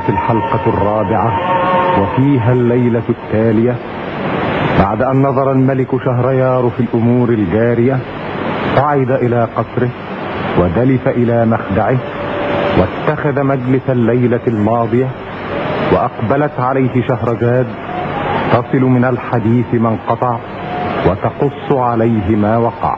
كانت الحلقة الرابعة وفيها الليلة التالية بعد أن نظر الملك شهريار في الأمور الجارية صعد إلى قصره ودلف إلى مخدعه واتخذ مجلس الليلة الماضية وأقبلت عليه شهرزاد تصل من الحديث ما انقطع وتقص عليه ما وقع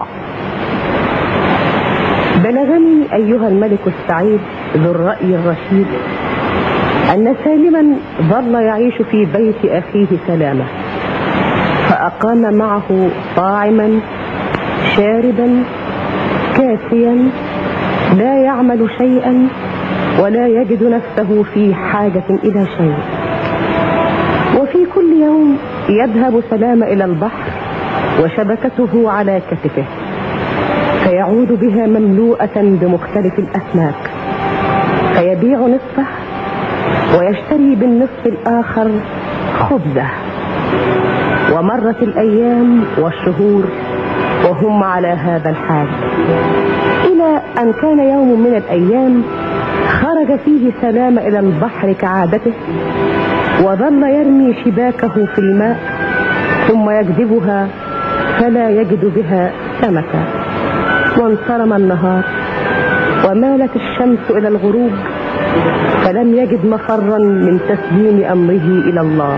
بلغني أيها الملك السعيد ذو الرأي الرشيد أن سالما ظل يعيش في بيت أخيه سلامة فأقام معه طاعما شاربا كاسيا لا يعمل شيئا ولا يجد نفسه في حاجة إلى شيء وفي كل يوم يذهب سلام إلى البحر وشبكته على كتفه فيعود بها مملوءة بمختلف الأسماك فيبيع نصفه ويشتري بالنصف الآخر خبزة ومرت الأيام والشهور وهم على هذا الحال إلى أن كان يوم من الأيام خرج فيه سلام إلى البحر كعادته وظل يرمي شباكه في الماء ثم يجذبها فلا يجد بها سمكا وانصرم النهار ومالت الشمس إلى الغروب فلم يجد مفرا من تسليم أمره إلى الله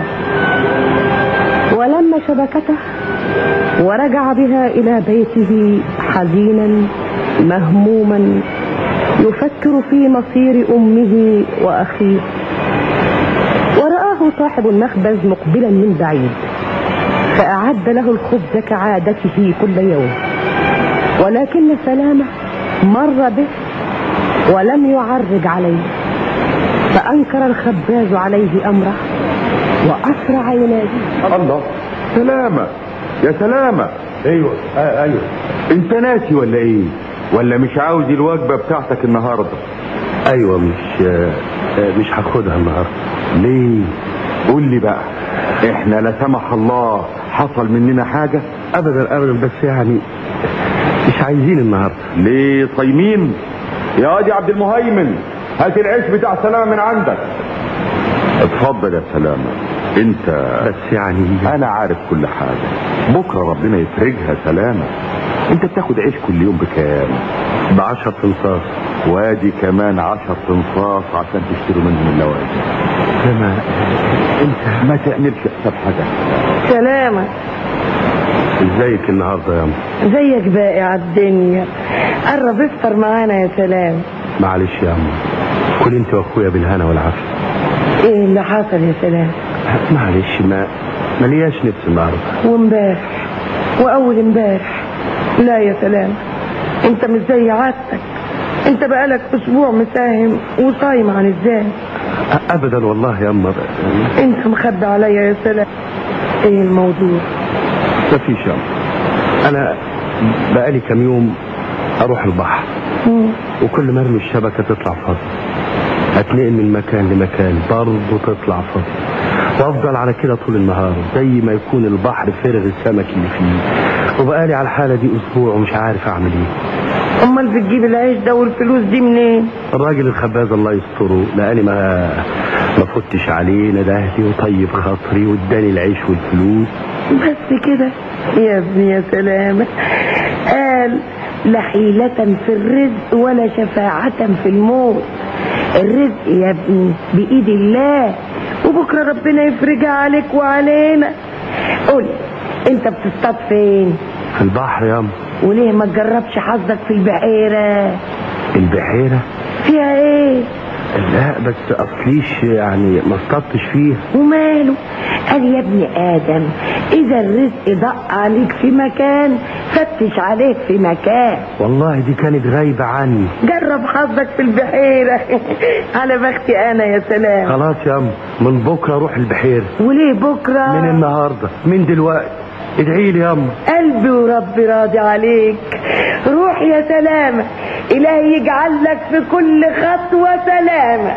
ولما شبكته ورجع بها إلى بيته حزينا مهموما يفكر في مصير أمه وأخيه ورآه صاحب المخبز مقبلا من بعيد فأعد له الخبز كعادته كل يوم ولكن سلامة مر به ولم يعرج عليه فأنكر الخباز عليه أمره وأسرع يناديه الله سلامة يا سلامة ايوه آه ايوه انت ناسي ولا ايه ولا مش عاوز الوجبة بتاعتك النهاردة ايوه مش آه آه، مش هاخدها النهارده ليه قول لي بقى احنا لا سمح الله حصل مننا حاجة ابدا ابدا بس يعني مش عايزين النهارده ليه صايمين يا واد يا عبد المهيمن هات العيش بتاع سلامة من عندك اتفضل يا سلامة انت بس يعني انا عارف كل حاجة بكرة ربنا يفرجها سلامة انت بتاخد عيش كل يوم بكام بعشر تنصاص وادي كمان عشر تنصاص عشان تشتروا منهم اللوازم لما انت ما تعملش حساب حاجة سلامة ازيك النهارده يا أم زيك باقي على الدنيا قرب افطر معانا يا سلام معلش يا أم كل انت واخويا بالهنا والعافيه ايه اللي حصل يا سلام معلش ما ملياش نفس النهارده وامبارح واول امبارح لا يا سلام انت مش زي عادتك انت بقالك اسبوع مساهم وصايم عن الزان ابدا والله يا أم انت مخبي عليا يا سلام ايه الموضوع مفيش يا أم انا بقالي كام يوم اروح البحر مم. وكل ما ارمي الشبكه تطلع فاضي اتنقل من مكان لمكان برضه تطلع فاضي وافضل على كده طول النهار زي ما يكون البحر فارغ السمك اللي فيه وبقالي على الحاله دي اسبوع ومش عارف اعمل ايه امال بتجيب العيش ده والفلوس دي منين الراجل الخباز الله يستره لاني ما ما فتش عليه ندهتي وطيب خاطري واداني العيش والفلوس بس كده يا ابني يا سلامة قال لا حيلة في الرزق ولا شفاعة في الموت الرزق يا ابني بإيد الله وبكرة ربنا يفرجها عليك وعلينا قول انت بتصطاد فين في البحر يا أم وليه ما تجربش حظك في البحيرة البحيره فيها ايه لا بس اصليش يعني ما اصطدتش فيها وماله قال يا ابن ادم اذا الرزق دق عليك في مكان فتش عليك في مكان والله دي كانت غايبه عني جرب حظك في البحيرة على بختي انا يا سلام خلاص يا أم من بكره اروح البحيره وليه بكرة من النهارده من دلوقتي ادعي لي يا أم قلبي وربي راضي عليك روح يا سلامة إلهي يجعل لك في كل خطوة سلامة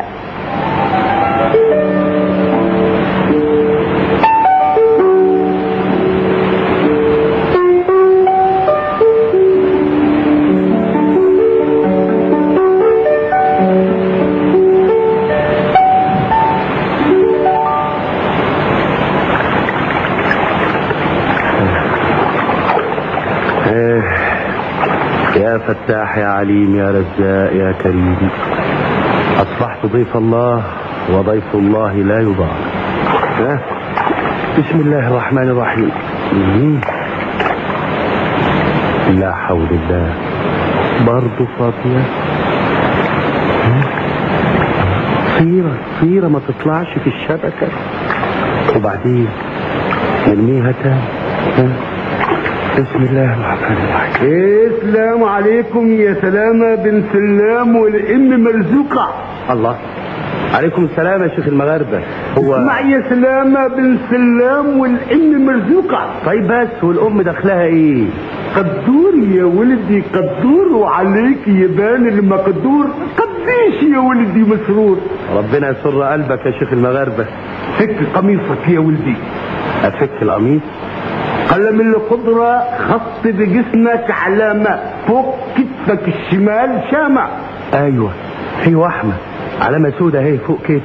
فتاح يا عليم يا رزاق يا كريم أصبحت ضيف الله وضيف الله لا يضاع ها؟ بسم الله الرحمن الرحيم مم. لا حول الله برضه فاضية ها؟ صيرة صيرة ما تطلعش في الشبكة وبعدين نرميها تاني ها؟ بسم الله الرحمن الرحيم السلام عليكم يا سلامة بن سلام والام مرزوقة الله عليكم السلام يا شيخ المغاربة هو اسمع يا سلامة بن سلام والام مرزوقة طيب بس والأم دخلها إيه؟ قدور يا ولدي قدور وعليك يبان المقدور قديش يا ولدي مسرور ربنا يسر قلبك يا شيخ المغاربة فك قميصك يا ولدي أفك القميص قلم القدرة خط بجسمك علامة فوق كتفك الشمال شامة أيوة في وحمة علامة سودة اهي فوق كتفي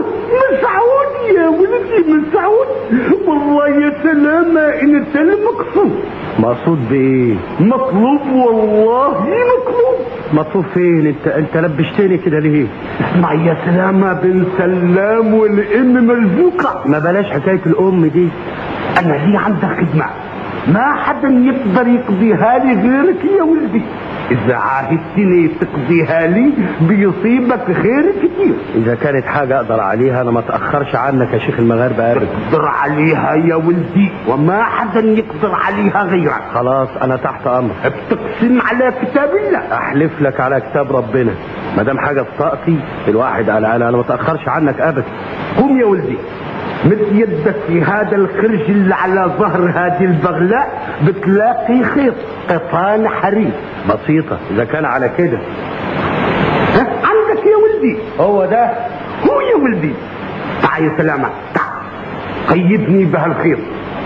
مسعود يا ولدي مسعود والله يا سلامة ان انت المقصود مقصود بإيه؟ مطلوب والله مطلوب مطلوب فين؟ أنت أنت لبشتني كده ليه؟ اسمع يا سلامة بن سلام والام مرزوقة ما بلاش حكاية الأم دي انا لي عندك خدمة ما حدا يقدر يقضيها لي غيرك يا ولدي اذا عاهدتني تقضيها لي بيصيبك خير كتير إذا كانت حاجة أقدر عليها أنا ما أتأخرش عنك يا شيخ المغاربة أبدا تقدر عليها يا ولدي وما حدا يقدر عليها غيرك خلاص أنا تحت أمر بتقسم على كتاب الله أحلف لك على كتاب ربنا ما دام حاجة في طاقتي الواحد أنا أنا أنا ما أتأخرش عنك أبدا قوم يا ولدي مد يدك في هذا الخرج اللي على ظهر هذه البغلاء بتلاقي خيط قطان حرير بسيطة إذا كان على كده ها؟ عندك يا ولدي هو ده هو يا ولدي تعال يا سلامة تعال قيدني بهالخيط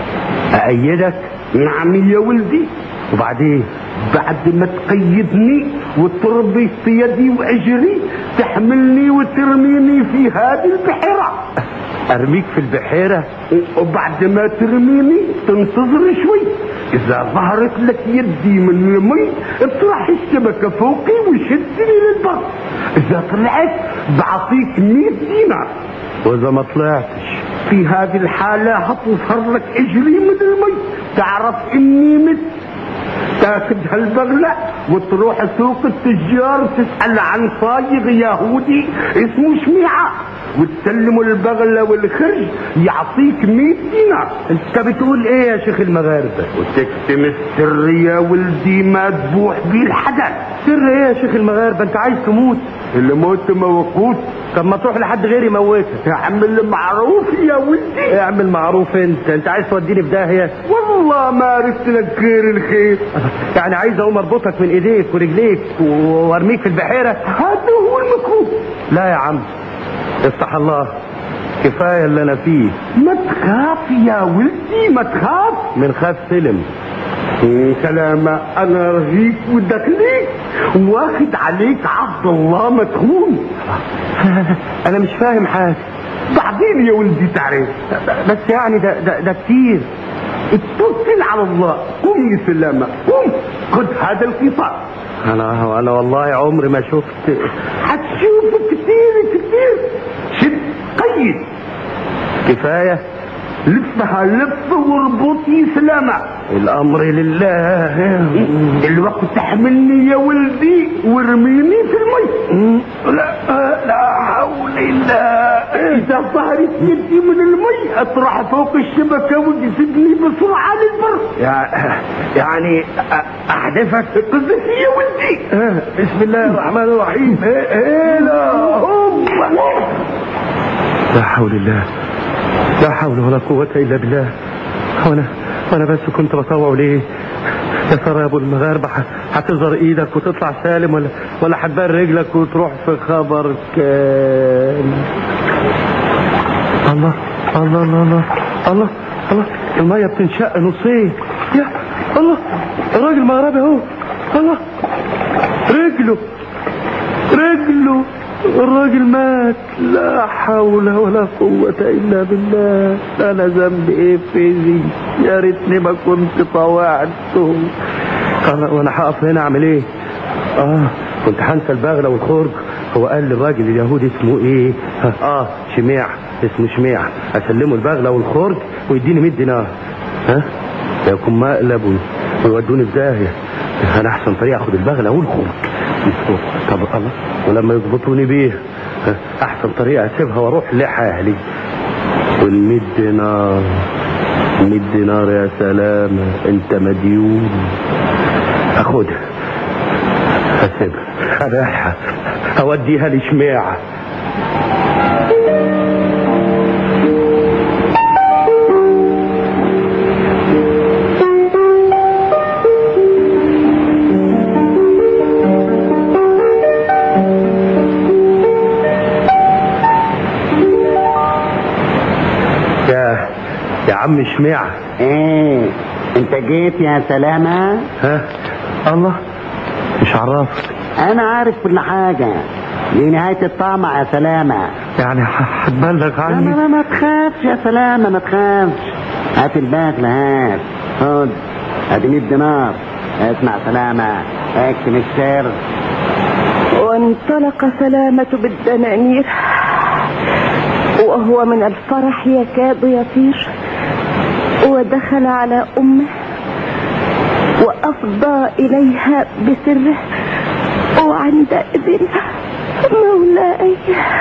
أأيدك نعم يا ولدي وبعدين بعد ما تقيدني وتربي في يدي واجري تحملني وترميني في هذه البحيره أرميك في البحيرة وبعد ما ترميني تنتظر شوي اذا ظهرت لك يدي من المي اطرح الشبكه فوقي وشدني للبر اذا طلعت بعطيك 100 دينار وإذا ما طلعتش في هذه الحالة هتظهر لك اجري من المي تعرف اني مت تاخذ هالبغلة وتروح سوق التجار تسأل عن صايغ يهودي اسمه شميعة وتسلمه البغلة والخرج يعطيك 100 دينار أنت بتقول إيه يا شيخ المغاربة وتكتم السر يا ولدي ما تبوح بيه الحدث سر إيه يا شيخ المغاربة أنت عايز تموت الموت موقوت طب ما تروح لحد غيري يموتك اعمل معروف يا ولدي اعمل معروف انت انت عايز توديني في داهيه والله ما عرفت لك غير الخير يعني عايز اقوم اربطك من ايديك ورجليك و- وارميك في البحيره هذا هو المكروه لا يا عم افتح الله كفايه اللي انا فيه ما تخاف يا ولدي ما تخاف من خاف سلم سلامة انا رجيك ودخليك واخد عليك عبد الله مدخول انا مش فاهم حاجه بعدين يا ولدي تعرف بس يعني ده ده, ده كتير اتوكل على الله قم يا سلامة قم خد هذا القطار انا انا والله عمري ما شفت هتشوف كتير كتير شد قيد كفايه لفها لف واربط يا سلامة الامر لله الوقت تحملني يا ولدي وارميني في المي لا لا حول الله اذا ظهرت يدي من المي اطرح فوق الشبكه وتسدني بسرعه للبر يع- يعني أ- احدفك قذف يا ولدي بسم الله الرحمن الرحيم ايه لا هم لا حول الله لا حول ولا قوة إلا بالله وأنا وأنا بس كنت بطوع ليه يا ترى يا أبو المغاربة ح- هتظهر إيدك وتطلع سالم ولا ولا هتبان رجلك وتروح في خبر كان الله الله الله الله الله الله المية بتنشق نصين يا الله الراجل مغربي اهو الله رجله رجله الراجل مات لا حول ولا قوة إلا بالله أنا ذنبي إيه في دي يا ريتني ما كنت طوعته أنا وأنا هقف هنا أعمل إيه اه كنت هنسى البغلة والخرج هو قال للراجل اليهودي اسمه ايه ها، اه شميع اسمه شميع اسلمه البغلة والخرج ويديني 100 دينار ها ده يكون مقلب وي- ويودوني في داهية انا احسن طريقة اخد البغلة والخرج طب الله ولما يضبطوني بيه ها، احسن طريقة اسيبها واروح لحالي وال دينار 100 دينار يا سلامة انت مديون اخدها هسيبها اريحها اوديها لشميعة يا يا عم شميعة ايه انت جيت يا سلامة ها الله مش عرفت انا عارف كل حاجة دي نهاية الطمع يا سلامة يعني ح- هتبلغ لا لا عني لا ما تخافش يا سلامة ما تخافش هات الباقلة هات خد ادي 100 دينار اسمع سلامة اكتم السر وانطلق سلامة بالدنانير وهو من الفرح يكاد يطير ودخل على أمه وأفضى إليها بسره وعندئذ مولاي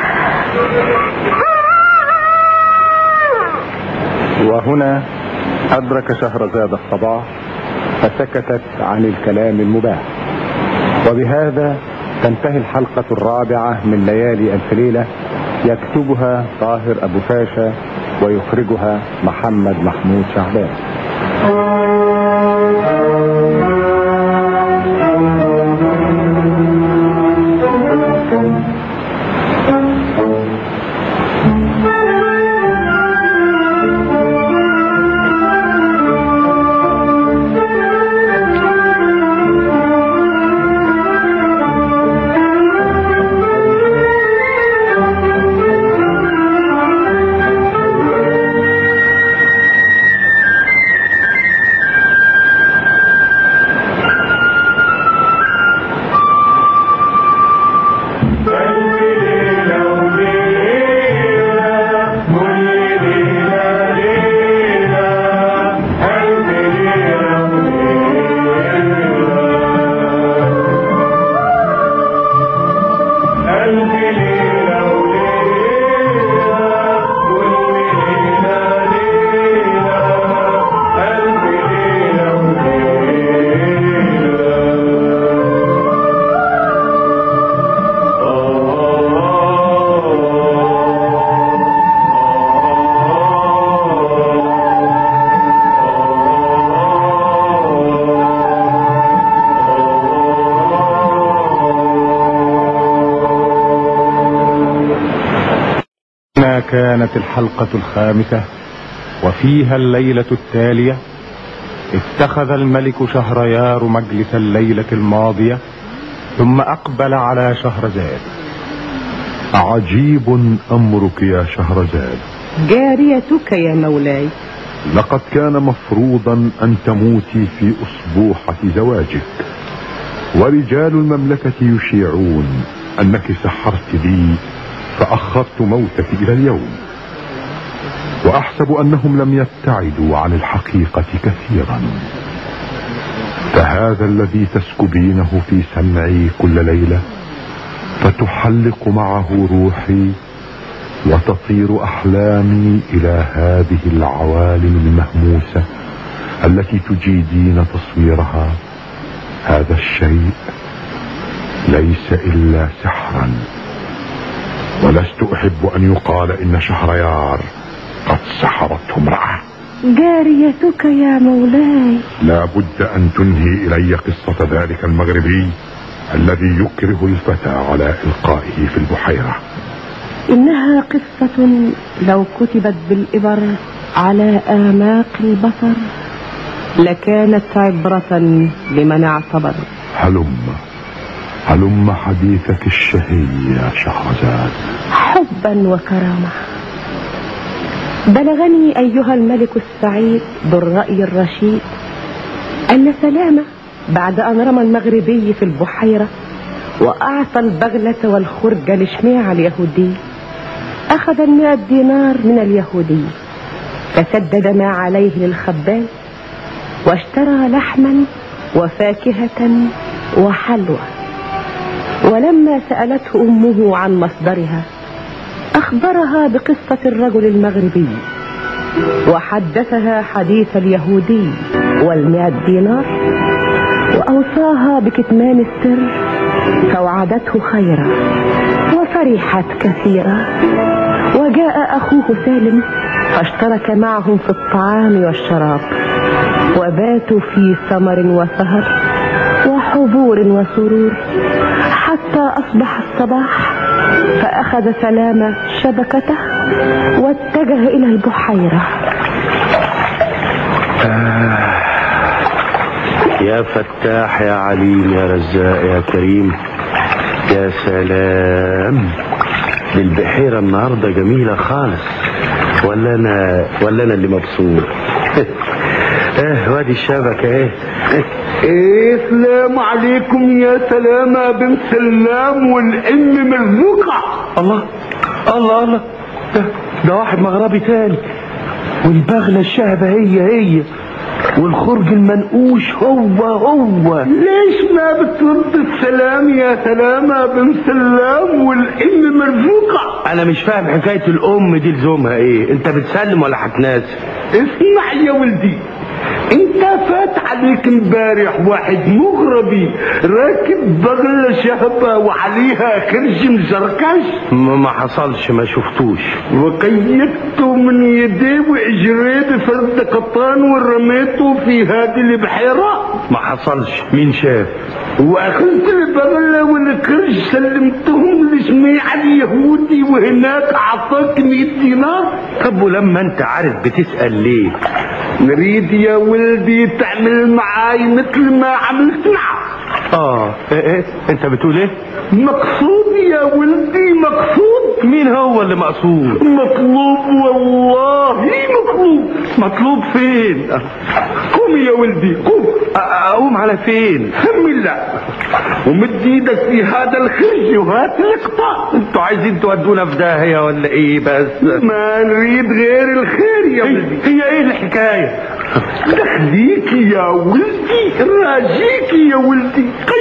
وهنا أدرك شهرزاد الصباح فسكتت عن الكلام المباح وبهذا تنتهي الحلقة الرابعة من ليالي ألف ليلة يكتبها طاهر أبو فاشا ويخرجها محمد محمود شعبان هنا كانت الحلقة الخامسة وفيها الليلة التالية اتخذ الملك شهريار مجلس الليلة الماضية ثم أقبل على شهرزاد عجيب أمرك يا شهرزاد جاريتك يا مولاي لقد كان مفروضا أن تموتي في أسبوحة زواجك ورجال المملكة يشيعون أنك سحرت لي فأخرت موتك إلى اليوم وأحسب أنهم لم يبتعدوا عن الحقيقة كثيرا فهذا الذي تسكبينه في سمعي كل ليلة فتحلق معه روحي وتطير احلامي الى هذه العوالم المهموسه التي تجيدين تصويرها هذا الشيء ليس الا سحرا ولست احب ان يقال ان شهريار قد سحرته امراه جاريتك يا مولاي لا بد ان تنهي الي قصه ذلك المغربي الذي يكره الفتى على القائه في البحيره إنها قصة لو كتبت بالإبر على آماق البصر لكانت عبرة لمن اعتبر هلم هلم حديثك الشهي يا شهرزاد حبا وكرامة بلغني أيها الملك السعيد ذو الرأي الرشيد أن سلامة بعد أن رمى المغربي في البحيرة وأعطى البغلة والخرج لشميع اليهودي أخذ المئة دينار من اليهودي فسدد ما عليه للخباز واشترى لحما وفاكهة وحلوى ولما سألته أمه عن مصدرها أخبرها بقصة الرجل المغربي وحدثها حديث اليهودي والمئة دينار وأوصاها بكتمان السر فوعدته خيرا وفرحت كثيرا وجاء أخوه سالم فاشترك معهم في الطعام والشراب وباتوا في سمر وسهر وحبور وسرور حتى أصبح الصباح فأخذ سلامة شبكته واتجه إلى البحيرة يا فتاح يا عليم يا رزاق يا كريم يا سلام دي البحيرة النهاردة جميلة خالص ولا أنا ولا أنا اللي مبسوط ايه وادي الشبكة ايه ايه سلام عليكم يا سلامة بن سلام والام مرزوقة الله الله الله ده, ده واحد مغربي تاني والبغلة الشهبة هي هي والخرج المنقوش هو هو ليش ما بترد السلام يا سلامة بن سلام والام مرزوقة انا مش فاهم حكاية الام دي لزومها ايه انت بتسلم ولا هتناسب اسمع يا ولدي انت فات عليك امبارح واحد مغربي راكب بغلة شهبة وعليها خرج مزركش ما ما حصلش ما شفتوش وقيدته من يديه واجريه بفرد قطان ورميته في هذه البحيرة ما حصلش مين شاف واخذت البغلة والكرش سلمتهم لسميع اليهودي وهناك اعطاك 100 دينار طب ولما انت عارف بتسأل ليه نريد يا ولدي تعمل معاي مثل ما عملت معك اه ايه ايه انت بتقول ايه مقصود يا ولدي مقصود مين هو اللي مقصود مطلوب والله مطلوب مطلوب فين قوم يا ولدي قوم أ- اقوم على فين سم الله ومد ايدك في هذا الخرج وهات القطاع انتوا عايزين تودونا في داهية ولا ايه بس ما نريد غير الخير يا هي, ولدي هي ايه الحكاية دخليك يا ولدي راجيك يا ولدي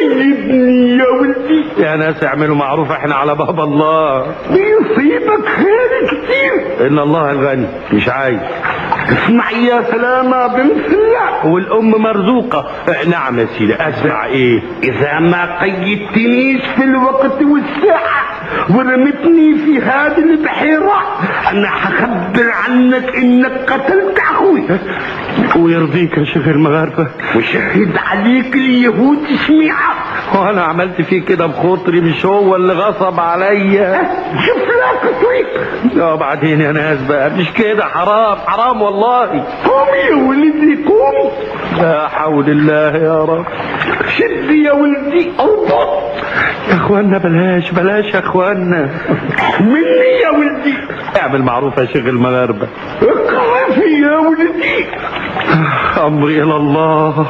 قيدني يا ولدي يا ناس اعملوا معروف احنا على باب الله بيصيبك خير كتير ان الله الغني مش عايز اسمع يا سلامة بنت الله والام مرزوقة اه، نعم يا سيدي اسمع ايه إذا ما قيدتنيش في الوقت والساعة ورمتني في هذه البحيرة أنا هخبر عنك إنك قتلت أخوي ويرضيك يا شيخ المغاربة وشهد عليك اليهود سميعة وانا عملت فيه كده بخاطري مش هو اللي غصب عليا شوف لك طريق لا بعدين يا ناس بقى مش كده حرام حرام والله قوم يا ولدي قوم لا حول الله يا رب شد يا ولدي اربط يا اخوانا بلاش بلاش يا اخوانا مني يا ولدي اعمل معروف يا شيخ المغاربة اقف يا ولدي امري الى الله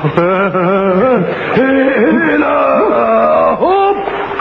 الههم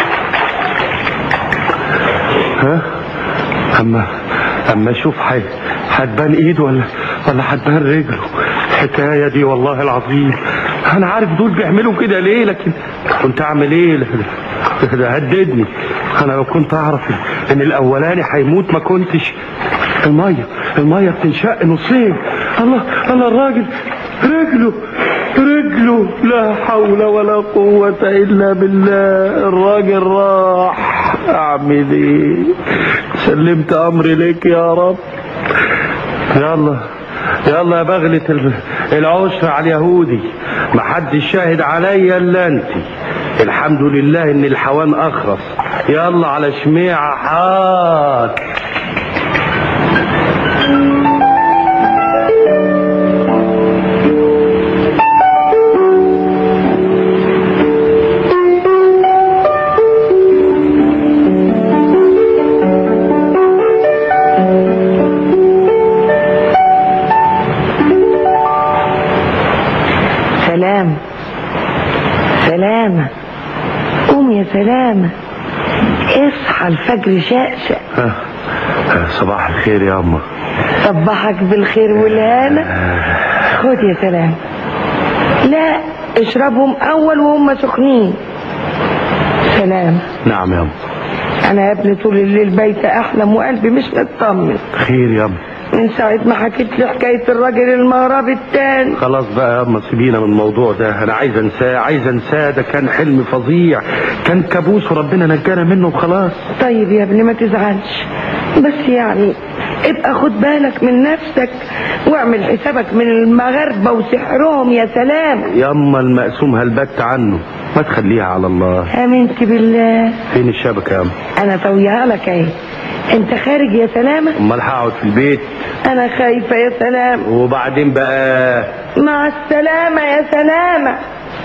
ها اما اما اشوف حي هتبان ايده ولا ولا هتبان رجله الحكايه دي والله العظيم انا عارف دول بيعملوا كده ليه لكن كنت اعمل ايه ده- ده هددني انا لو كنت اعرف ان الاولاني هيموت ما كنتش الميه الميه بتنشق نصين الله الله الراجل رجله رجله لا حول ولا قوة إلا بالله الراجل راح أعمل إيه سلمت أمري لك يا رب يلا يلا يا بغلة ال- العشر على اليهودي ما حد شاهد عليا الا انت الحمد لله ان الحوان اخرس يلا على شميعة حات سلام يا سلامة اصحى الفجر شقشق آه، آه، صباح الخير يا أما صبحك بالخير والهنا خد يا سلام لا اشربهم اول وهم سخنين سلام نعم يا أما انا يا ابني طول الليل بايته احلم وقلبي مش مطمن خير يا أما من ساعة ما حكيت لي حكاية الراجل المهرب التاني خلاص بقى يا أما سيبينا من الموضوع ده أنا عايز أنساه عايز أنساه ده كان حلم فظيع كان كابوس وربنا نجانا منه وخلاص طيب يا ابني ما تزعلش بس يعني ابقى خد بالك من نفسك واعمل حسابك من المغاربة وسحرهم يا سلام يا أما المقسوم هلبت عنه ما تخليها على الله امنت بالله فين الشبكة يا أما انا طويها لك اهي انت خارج يا سلامة أمال هقعد في البيت انا خايفة يا سلام وبعدين بقى مع السلامة يا سلامة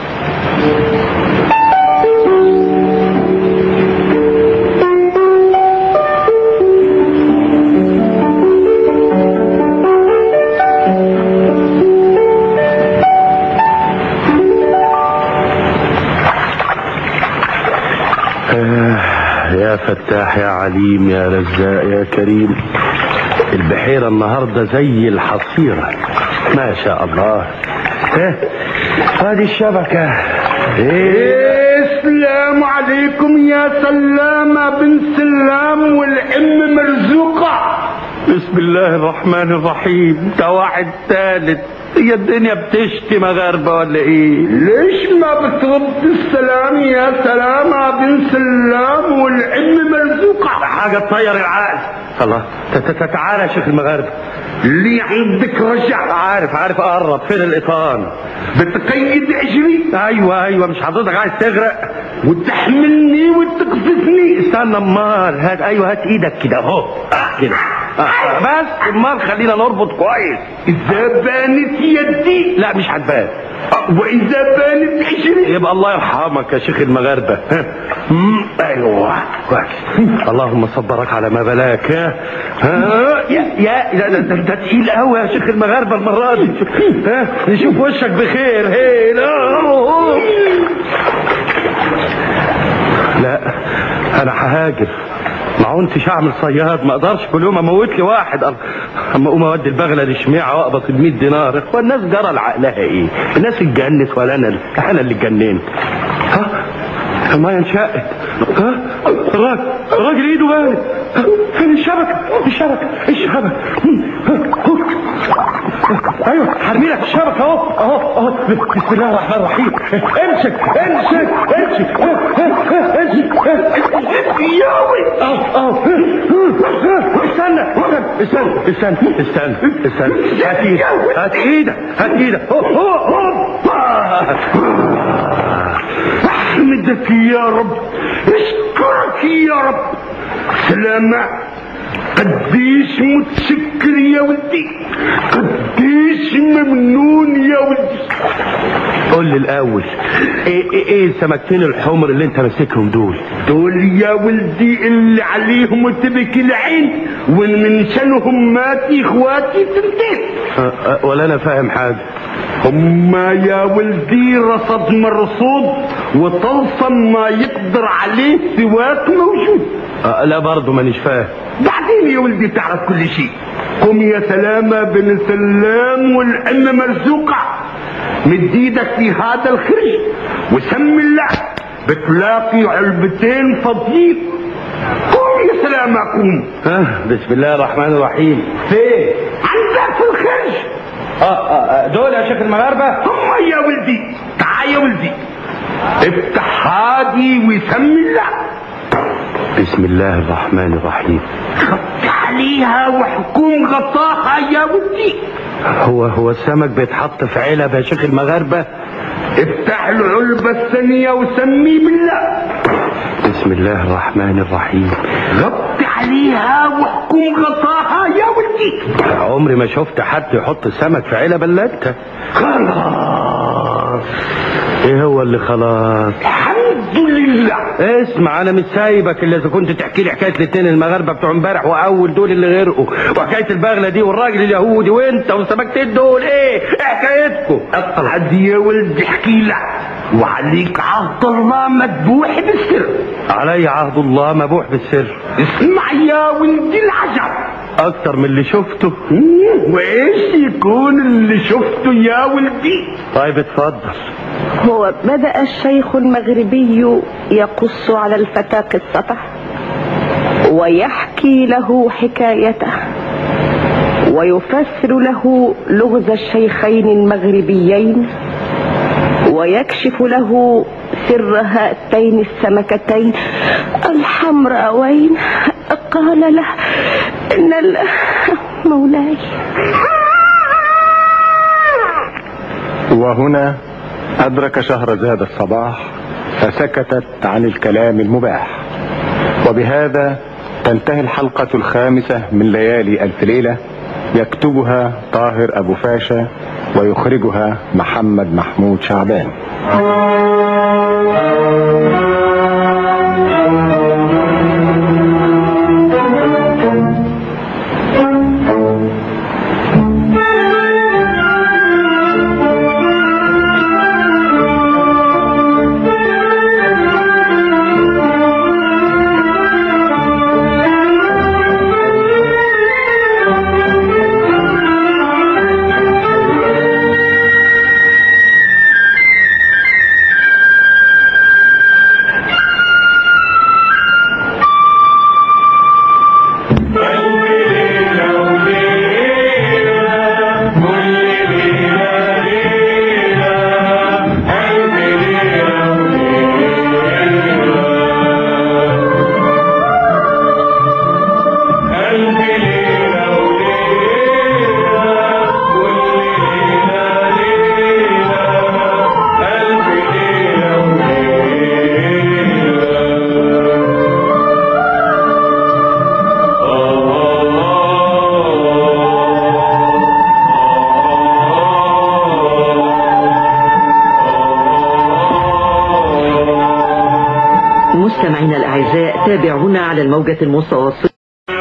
آه، يا فتاح يا عليم يا رزاق يا كريم البحيرة النهاردة زي الحصيرة ما شاء الله ها هذه الشبكة ايه السلام عليكم يا سلامة بن سلام والأم مرزوقة بسم الله الرحمن الرحيم ده واحد ثالث هي الدنيا بتشتي مغاربة ولا ايه ليش ما بترد السلام يا سلامة بن سلام والأم مرزوقة حاجة تطير العقل الله ت- ت- تعالى يا شيخ المغاربة اللي عندك رجع عارف عارف اقرب فين الإيطان بتقيد عجري ايوه ايوه مش حضرتك عايز تغرق وتحملني وتقذفني استنى امال هات ايوه هات ايدك كده اهو آه، كده آه، بس امال خلينا نربط كويس إذا بانت يدي لا مش هتبان وإذا بانت عجري يبقى الله يرحمك يا شيخ المغاربة ها. مم، ايوه كويس اللهم صبرك على ما بلاك ها ها يا يا ده- ده ده- ده تقيل قوي يا شيخ المغاربة المرة دي ها نشوف وشك بخير هي لا لا انا ههاجر ما كنتش اعمل صياد ما اقدرش كل يوم اموت لي واحد أر- اما اقوم اودي البغله لشميعه واقبض ب 100 دينار هو الناس جرى لعقلها ايه؟ الناس اتجنت ولا انا انا اللي اتجننت ها الميه انشقت ها الراجل الراجل ايده بانت ها؟ فين الشبكه؟ الشبكه الشبكه ايوه هرمي لك الشبكه اهو اهو اهو بسم الله الرحمن الرحيم امسك امسك امسك امسك ياوي اهو اهو استنى استنى استنى استنى استنى هات ايدك هات ايدك هات ايدك هو هو احمدك يا رب اشكرك يا رب سلامة قديش متشكر يا ولدي قديش ممنون يا ولدي قول لي الاول ايه ايه ايه السمكتين الحمر اللي انت ماسكهم دول دول يا ولدي اللي عليهم تبكي العين ومن شانهم ماتي اخواتي تنتين أه، أه، ولا انا فاهم حاجه هما يا ولدي رصد مرصود وطلسم ما يقدر عليه سواك موجود أه، لا برضه مانيش فاهم بعدين يا ولدي تعرف كل شيء قم يا سلامة بن سلام والأم مرزوقة مد ايدك في هذا الخرج وسم الله بتلاقي علبتين فاضيين قوم يا سلامة قوم ها بسم الله الرحمن الرحيم فين عندك في الخرج اه اه دول يا شيخ المغاربه هم يا ولدي تعال يا ولدي افتح هادي وسم الله بسم الله الرحمن الرحيم غطي عليها وحكوم غطاها يا ولدي هو هو السمك بيتحط في علب يا شيخ المغاربه افتح العلبة الثانية وسمي بالله بسم الله الرحمن الرحيم غطي عليها وحكم غطاها يا ولدي عمري ما شفت حد يحط السمك في علب الا انت خلاص ايه هو اللي خلاص الحمد لله اسمع انا مش سايبك الا اذا كنت تحكي لي حكايه الاثنين المغاربه بتوع امبارح واول دول اللي غرقوا وحكايه البغله دي والراجل اليهودي وانت والسمكتين دول ايه إيه حكايتكم اقعد يا ولدي احكي لك وعليك عهد الله مذبوح بالسر علي عهد الله مبوح بالسر اسمع يا ولدي العجب اكتر من اللي شفته وايش يكون اللي شفته يا ولدي طيب اتفضل هو بدأ الشيخ المغربي يقص على الفتى قصته ويحكي له حكايته ويفسر له لغز الشيخين المغربيين ويكشف له سر هاتين السمكتين الحمراوين قال له ان ال- مولاي وهنا أدرك شهرزاد الصباح فسكتت عن الكلام المباح وبهذا تنتهي الحلقة الخامسة من ليالي ألف ليلة يكتبها طاهر أبو فاشا ويخرجها محمد محمود شعبان مستمعينا الأعزاء تابعونا على الموجة المتوسطة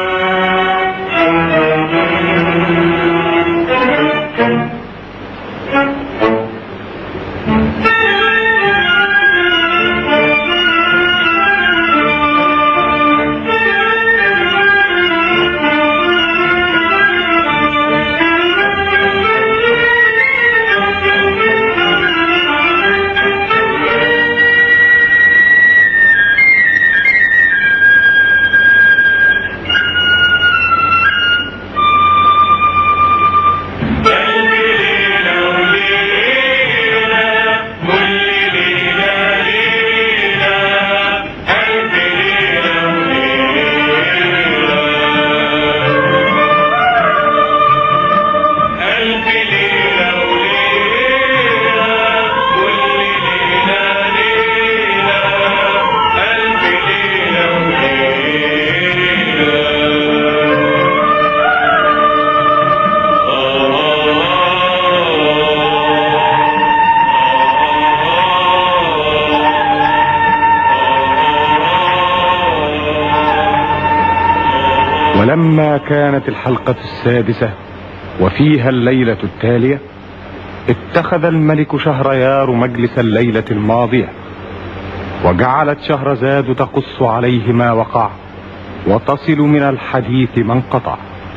ولما كانت الحلقة السادسة وفيها الليلة التالية اتخذ الملك شهريار مجلس الليلة الماضية وجعلت شهرزاد تقص عليه ما وقع وتصل من الحديث ما انقطع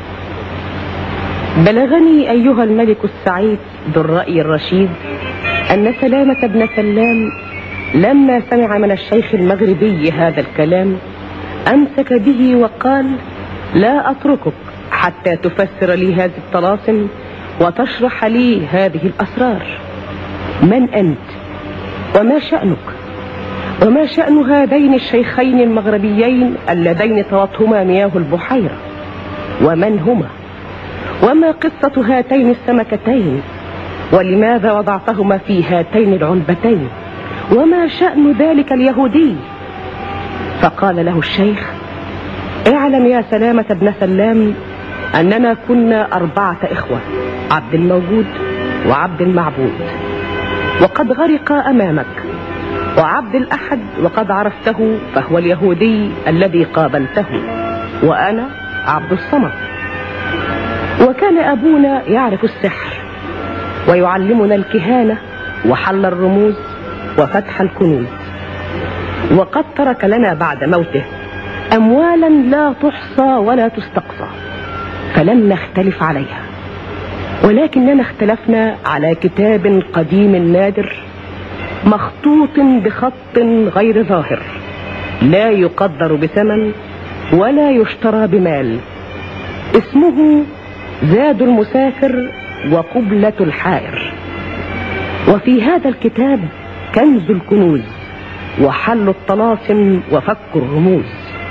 بلغني أيها الملك السعيد ذو الرأي الرشيد أن سلامة بن سلام لما سمع من الشيخ المغربي هذا الكلام أمسك به وقال لا أتركك حتى تفسر لي هذه الطلاسم وتشرح لي هذه الأسرار من أنت وما شأنك وما شأن هذين الشيخين المغربيين اللذين طوتهما مياه البحيرة ومن هما وما قصة هاتين السمكتين ولماذا وضعتهما في هاتين العنبتين وما شأن ذلك اليهودي فقال له الشيخ اعلم يا سلامة بن سلام أننا كنا أربعة إخوة عبد الموجود وعبد المعبود وقد غرق أمامك وعبد الأحد وقد عرفته فهو اليهودي الذي قابلته وأنا عبد الصمد وكان أبونا يعرف السحر ويعلمنا الكهانة وحل الرموز وفتح الكنوز وقد ترك لنا بعد موته أموالا لا تحصى ولا تستقصى فلم نختلف عليها ولكننا اختلفنا على كتاب قديم نادر مخطوط بخط غير ظاهر لا يقدر بثمن ولا يشترى بمال اسمه زاد المسافر وقبلة الحائر وفي هذا الكتاب كنز الكنوز وحل الطلاسم وفك الرموز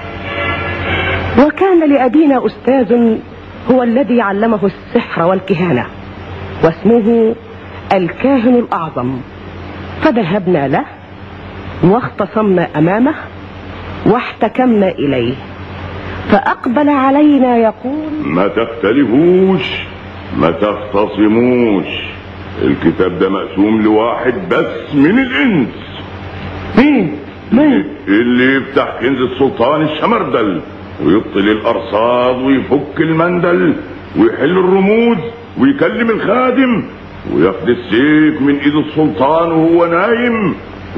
وكان لأبينا أستاذ هو الذي علمه السحر والكهانة واسمه الكاهن الأعظم فذهبنا له واختصمنا أمامه واحتكمنا إليه فأقبل علينا يقول ما تختلفوش ما تختصموش الكتاب ده مقسوم لواحد بس من الانس مين مين اللي يفتح كنز السلطان الشمردل ويبطل الارصاد ويفك المندل ويحل الرموز ويكلم الخادم وياخد السيف من ايد السلطان وهو نايم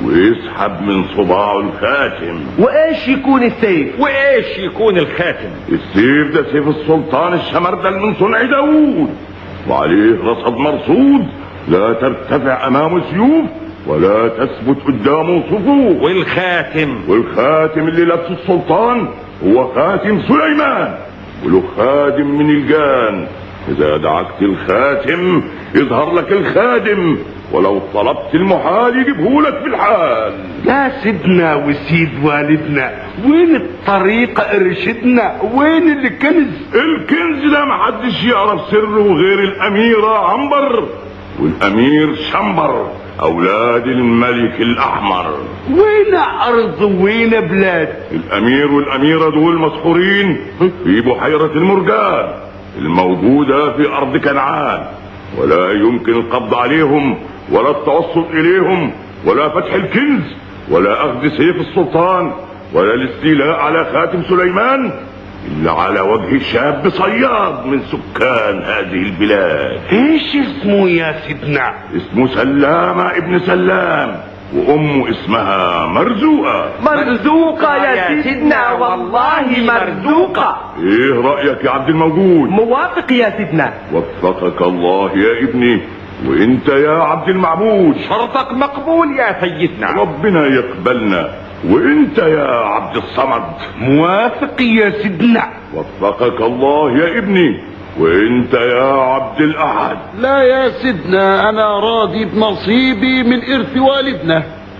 ويسحب من صباعه الخاتم وايش يكون السيف وايش يكون الخاتم السيف ده سيف السلطان الشمردل من صنع داوود وعليه رصد مرصود لا ترتفع امامه سيوف ولا تثبت قدامه صفوف والخاتم والخاتم اللي لابسه السلطان هو خاتم سليمان وله خادم من الجان إذا دعكت الخاتم يظهر لك الخادم ولو طلبت المحال يجيبه لك في الحال يا سيدنا وسيد والدنا وين الطريقة ارشدنا وين الكنز الكنز ده محدش يعرف سره غير الأميرة عنبر والأمير شمبر أولاد الملك الأحمر وين أرض وين بلاد الأمير والأميرة دول مسحورين في بحيرة المرجان الموجودة في أرض كنعان ولا يمكن القبض عليهم ولا التوصل إليهم ولا فتح الكنز ولا أخذ سيف السلطان ولا الاستيلاء على خاتم سليمان إلا على وجه شاب صياد من سكان هذه البلاد ايش اسمه يا سيدنا اسمه سلامة ابن سلام وأمه اسمها مرزوقة مرزوقة يا سيدنا والله مرزوقة ايه رأيك يا عبد الموجود موافق يا سيدنا وفقك الله يا ابني وانت يا عبد المعبود شرطك مقبول يا سيدنا ربنا يقبلنا وانت يا عبد الصمد موافق يا سيدنا وفقك الله يا ابني وانت يا عبد الاحد لا يا سيدنا انا راضي بنصيبي من ارث والدنا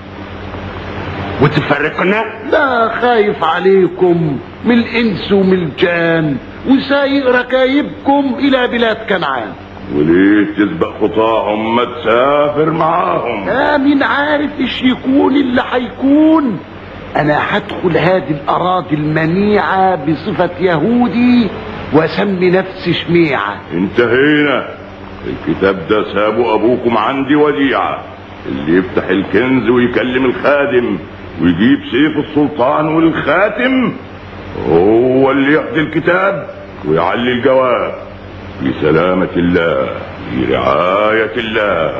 وتفرقنا لا خايف عليكم من الانس ومن الجان وسايق ركايبكم الى بلاد كنعان وليه تسبق خطاهم ما تسافر معاهم آه مين عارف ايش يكون اللي حيكون انا هدخل هذه الاراضي المنيعة بصفة يهودي واسمي نفسي شميعة انتهينا الكتاب ده سابه ابوكم عندي وديعة اللي يفتح الكنز ويكلم الخادم ويجيب سيف السلطان والخاتم هو اللي ياخد الكتاب ويعلي الجواب في سلامة الله في رعاية الله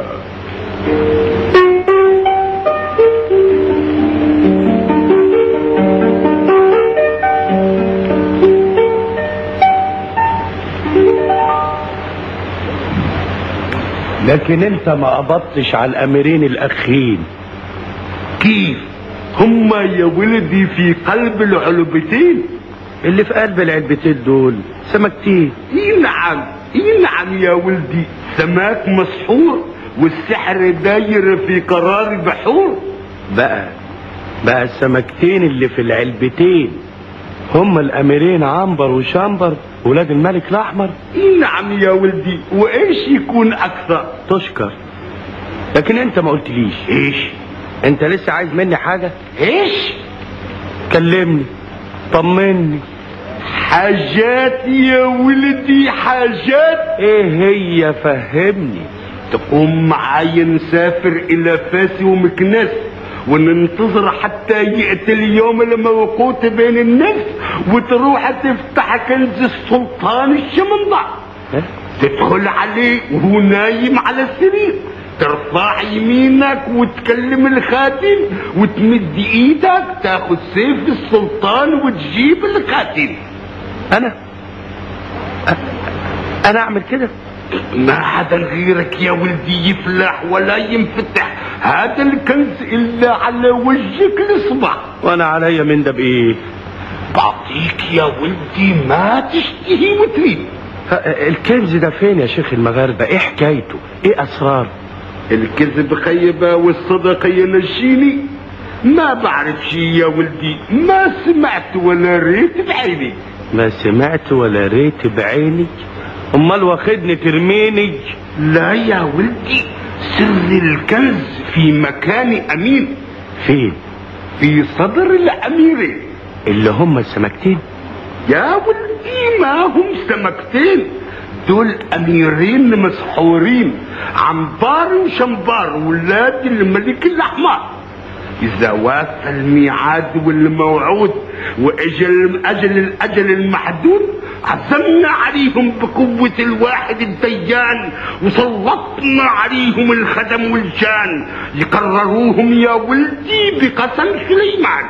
لكن انت ما قبضتش على الاميرين الاخين كيف هما يا ولدي في قلب العلبتين اللي في قلب العلبتين دول سمكتين اي نعم اي نعم يا ولدي سماك مسحور والسحر داير في قرار البحور بقى بقى السمكتين اللي في العلبتين هم الاميرين عنبر وشامبر ولاد الملك الاحمر اي نعم يا ولدي وايش يكون اكثر تشكر لكن انت ما قلتليش ايش انت لسه عايز مني حاجه ايش كلمني طمني حاجات يا ولدي حاجات ايه هي فهمني تقوم معايا نسافر الى فاس ومكناس وننتظر حتى يأتي اليوم الموقوت بين النفس وتروح تفتح كنز السلطان الشمندر تدخل عليه وهو نايم على السرير ترفع يمينك وتكلم الخاتم وتمد ايدك تاخذ سيف السلطان وتجيب الخاتم انا أ- انا اعمل كده ما حدا غيرك يا ولدي يفلح ولا ينفتح هذا الكنز الا على وجهك الاصبع وانا عليا من ده بايه بعطيك يا ولدي ما تشتهي وتريد ه- الكنز ده فين يا شيخ المغاربة ايه حكايته ايه اسرار الكذب خيبة والصدق ينجيني ما بعرف شي يا ولدي ما سمعت ولا ريت بعيني ما سمعت ولا ريت بعيني امال واخدني ترميني لا يا ولدي سر الكنز في مكان امين فين في صدر الاميرين اللي هم السمكتين يا ولدي ما هم سمكتين دول اميرين مسحورين عنبار وشنبار ولاد الملك الاحمر اذا وافى الميعاد والموعود واجل اجل الاجل المحدود عزمنا عليهم بقوة الواحد الديان وسلطنا عليهم الخدم والجان يقرروهم يا ولدي بقسم سليمان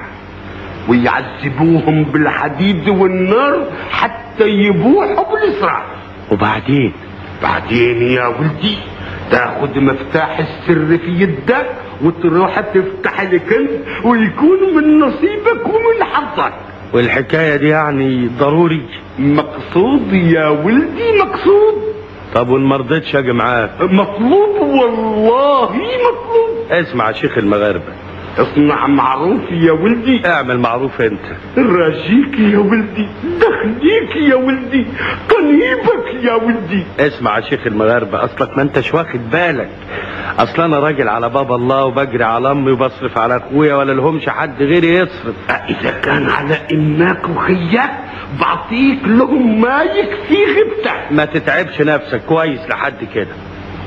ويعذبوهم بالحديد والنار حتى يبوحوا بالإسراء وبعدين بعدين يا ولدي تاخد مفتاح السر في يدك وتروح تفتح الكنز ويكون من نصيبك ومن حظك والحكاية دي يعني ضروري مقصود يا ولدي مقصود طب وان مرضتش اجي معاك مطلوب والله مطلوب اسمع يا شيخ المغاربة اصنع معروف يا ولدي اعمل معروف انت راجيك يا ولدي دخليك يا ولدي قنيبك يا ولدي اسمع يا شيخ المغاربة اصلك ما انتش واخد بالك اصل انا راجل على باب الله وبجري على امي وبصرف على اخويا ولا لهمش حد غيري يصرف اذا كان على امك وخياك بعطيك لهم ما يكفي غبتك ما تتعبش نفسك كويس لحد كده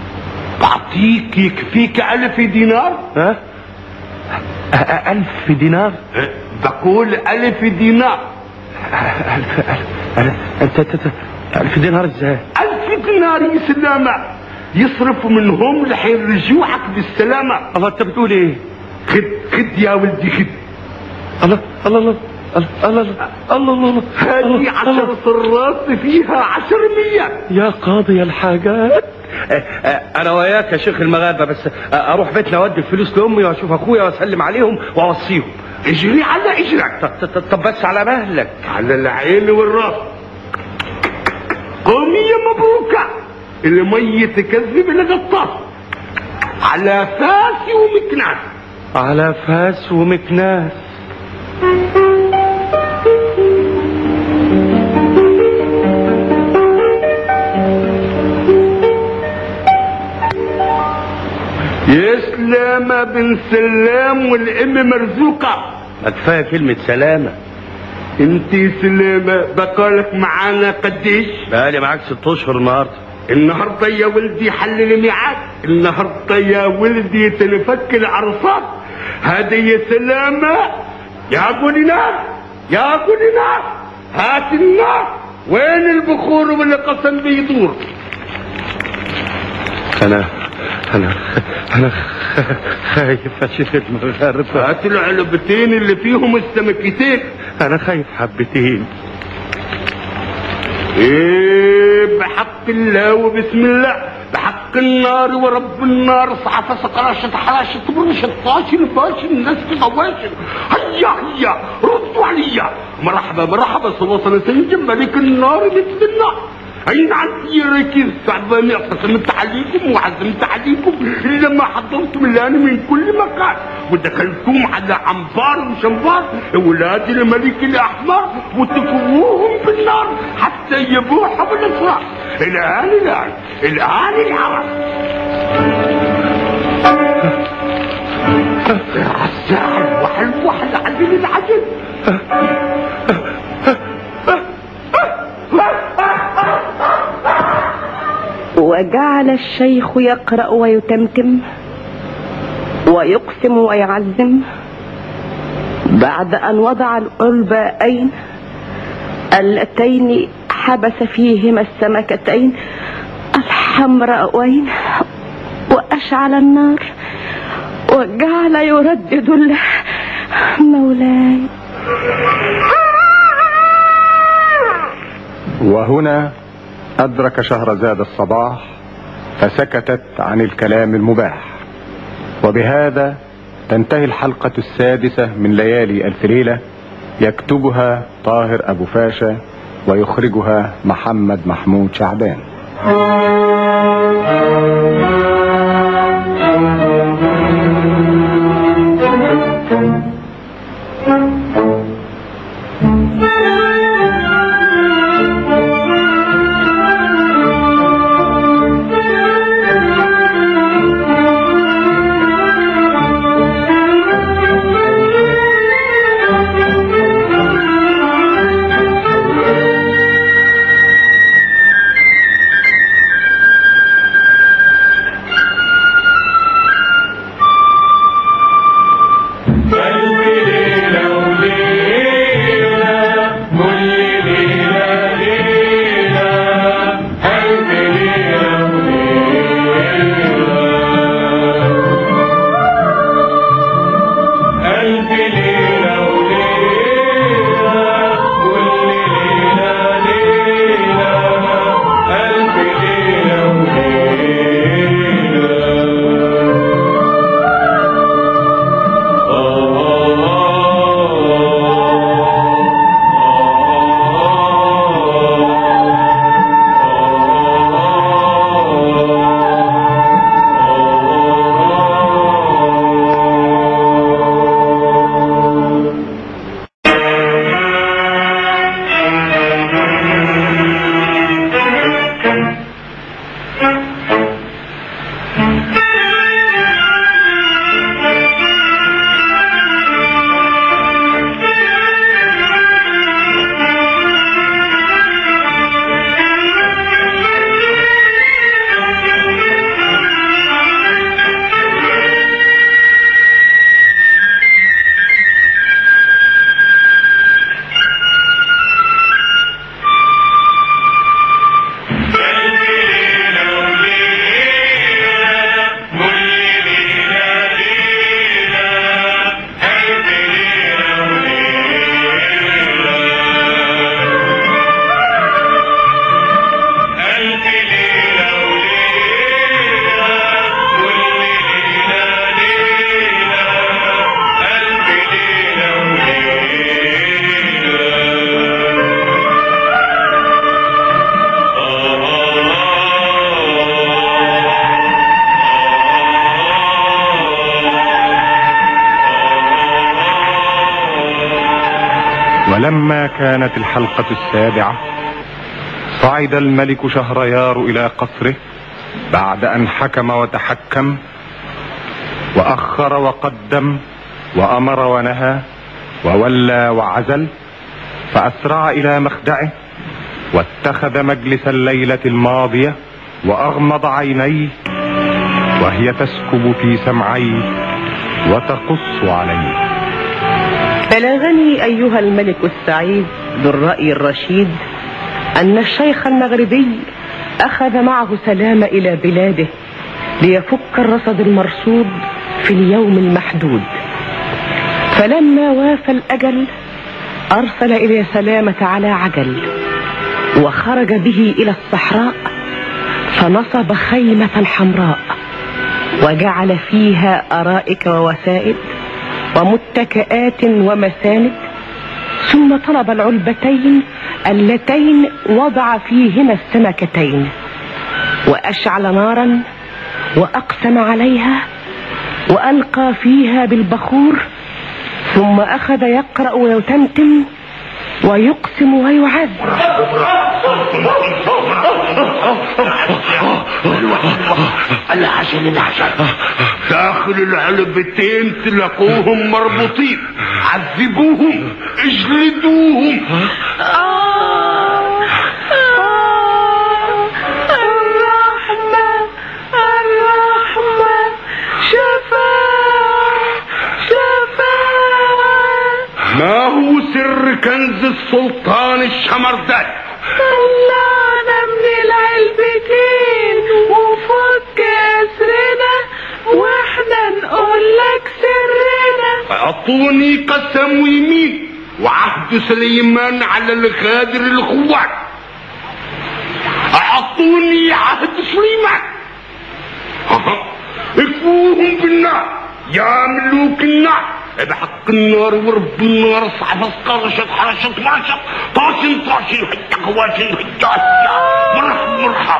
بعطيك يكفيك الف دينار ها أ- أ- ألف دينار أه، بقول الف دينار ألف ألف أنت أنت أنت- ألف دينار إزاي؟ الف دينار يا سلامة يصرف منهم لحين رجوعك بالسلامة الله أنت بتقول إيه؟ خد خد يا ولدي خد الله الله الله الله الله الله الله الله هذه عشر صرات فيها عشر مية يا قاضي الحاجات أ- أ- انا وياك يا شيخ المغاربه بس أ- اروح بيتنا اودي الفلوس لامي واشوف اخويا واسلم عليهم واوصيهم اجري على اجرك طب- طب طب بس على مهلك على العين والراس قومي يا مبروكة المية تكذب الغطاس على فاس ومكناس على فاس ومكناس يا سلامة بن سلام والام مرزوقة ما كفايه كلمه سلامه انتي سلامة بقالك معانا قديش بقالي معاك ست اشهر النهارده النهاردة يا ولدي حل الميعاد النهاردة يا ولدي تنفك العرصات هذا يا سلامة يا قولي نار يا قولي نار هات النار وين البخور والقسم بيدور انا انا انا خايف يا شيخ المغاربه هات العلبتين اللي فيهم السمكتين انا خايف حبتين ايه بحق الله وبسم الله بحق النار ورب النار صعفة سقراشة حراشة برشة طاشر باشر الناس بغواشر هيا هيا ردوا عليا مرحبا مرحبا صلاة سنجم ملك النار مثل النار أين عندي ركيز صعباني قسمت عليكم وعزمت عليكم لما حضرتم الآن من كل مكان ودخلتم على عنبار وشنبار أولاد الملك الأحمر وتكووهم بالنار حتى يبوحوا بالإسراء الآن الآن الآن العرب الساعة الوحل الوحل عدل العدل وجعل الشيخ يقرأ ويتمتم ويقسم ويعزم بعد أن وضع القلبين اللتين حبس فيهما السمكتين الحمراءين وأشعل النار وجعل يردد ال- مولاي وهنا أدرك شهرزاد الصباح فسكتت عن الكلام المباح وبهذا تنتهي الحلقة السادسة من ليالي ألف ليلة يكتبها طاهر أبو فاشا ويخرجها محمد محمود شعبان ولما كانت الحلقة السابعة صعد الملك شهريار إلى قصره بعد أن حكم وتحكم وأخر وقدم وأمر ونهى وولى وعزل فأسرع إلى مخدعه واتخذ مجلس الليلة الماضية وأغمض عينيه وهي تسكب في سمعيه وتقص عليه بلغني أيها الملك السعيد ذو الرأي الرشيد أن الشيخ المغربي أخذ معه سلام إلى بلاده ليفك الرصد المرصود في اليوم المحدود فلما وافى الأجل أرسل إلى سلامة على عجل وخرج به إلى الصحراء فنصب خيمة حمراء وجعل فيها أرائك ووسائد ومتكئات ومساند ثم طلب العلبتين اللتين وضع فيهما السمكتين وأشعل نارا وأقسم عليها وألقى فيها بالبخور ثم أخذ يقرأ ويتمتم ويقسم ويعز العجل العجل داخل العلبتين تلاقوهم مربوطين عذبوهم اجلدوهم الرحمة الرحمة شفاء ما هو سر كنز السلطان الشمردان طلعنا من العلبتين وفك اسرنا واحنا نقول لك سرنا اعطوني قسم ويمين وعهد سليمان على الغادر الاخوان اعطوني عهد سليمان اكفوهم بالنار يا ملوك النار بحق النار ورب النار صعب قرشت حرشت مرشت طاشن طاشن حتى خواشن حتى مرحب مرحب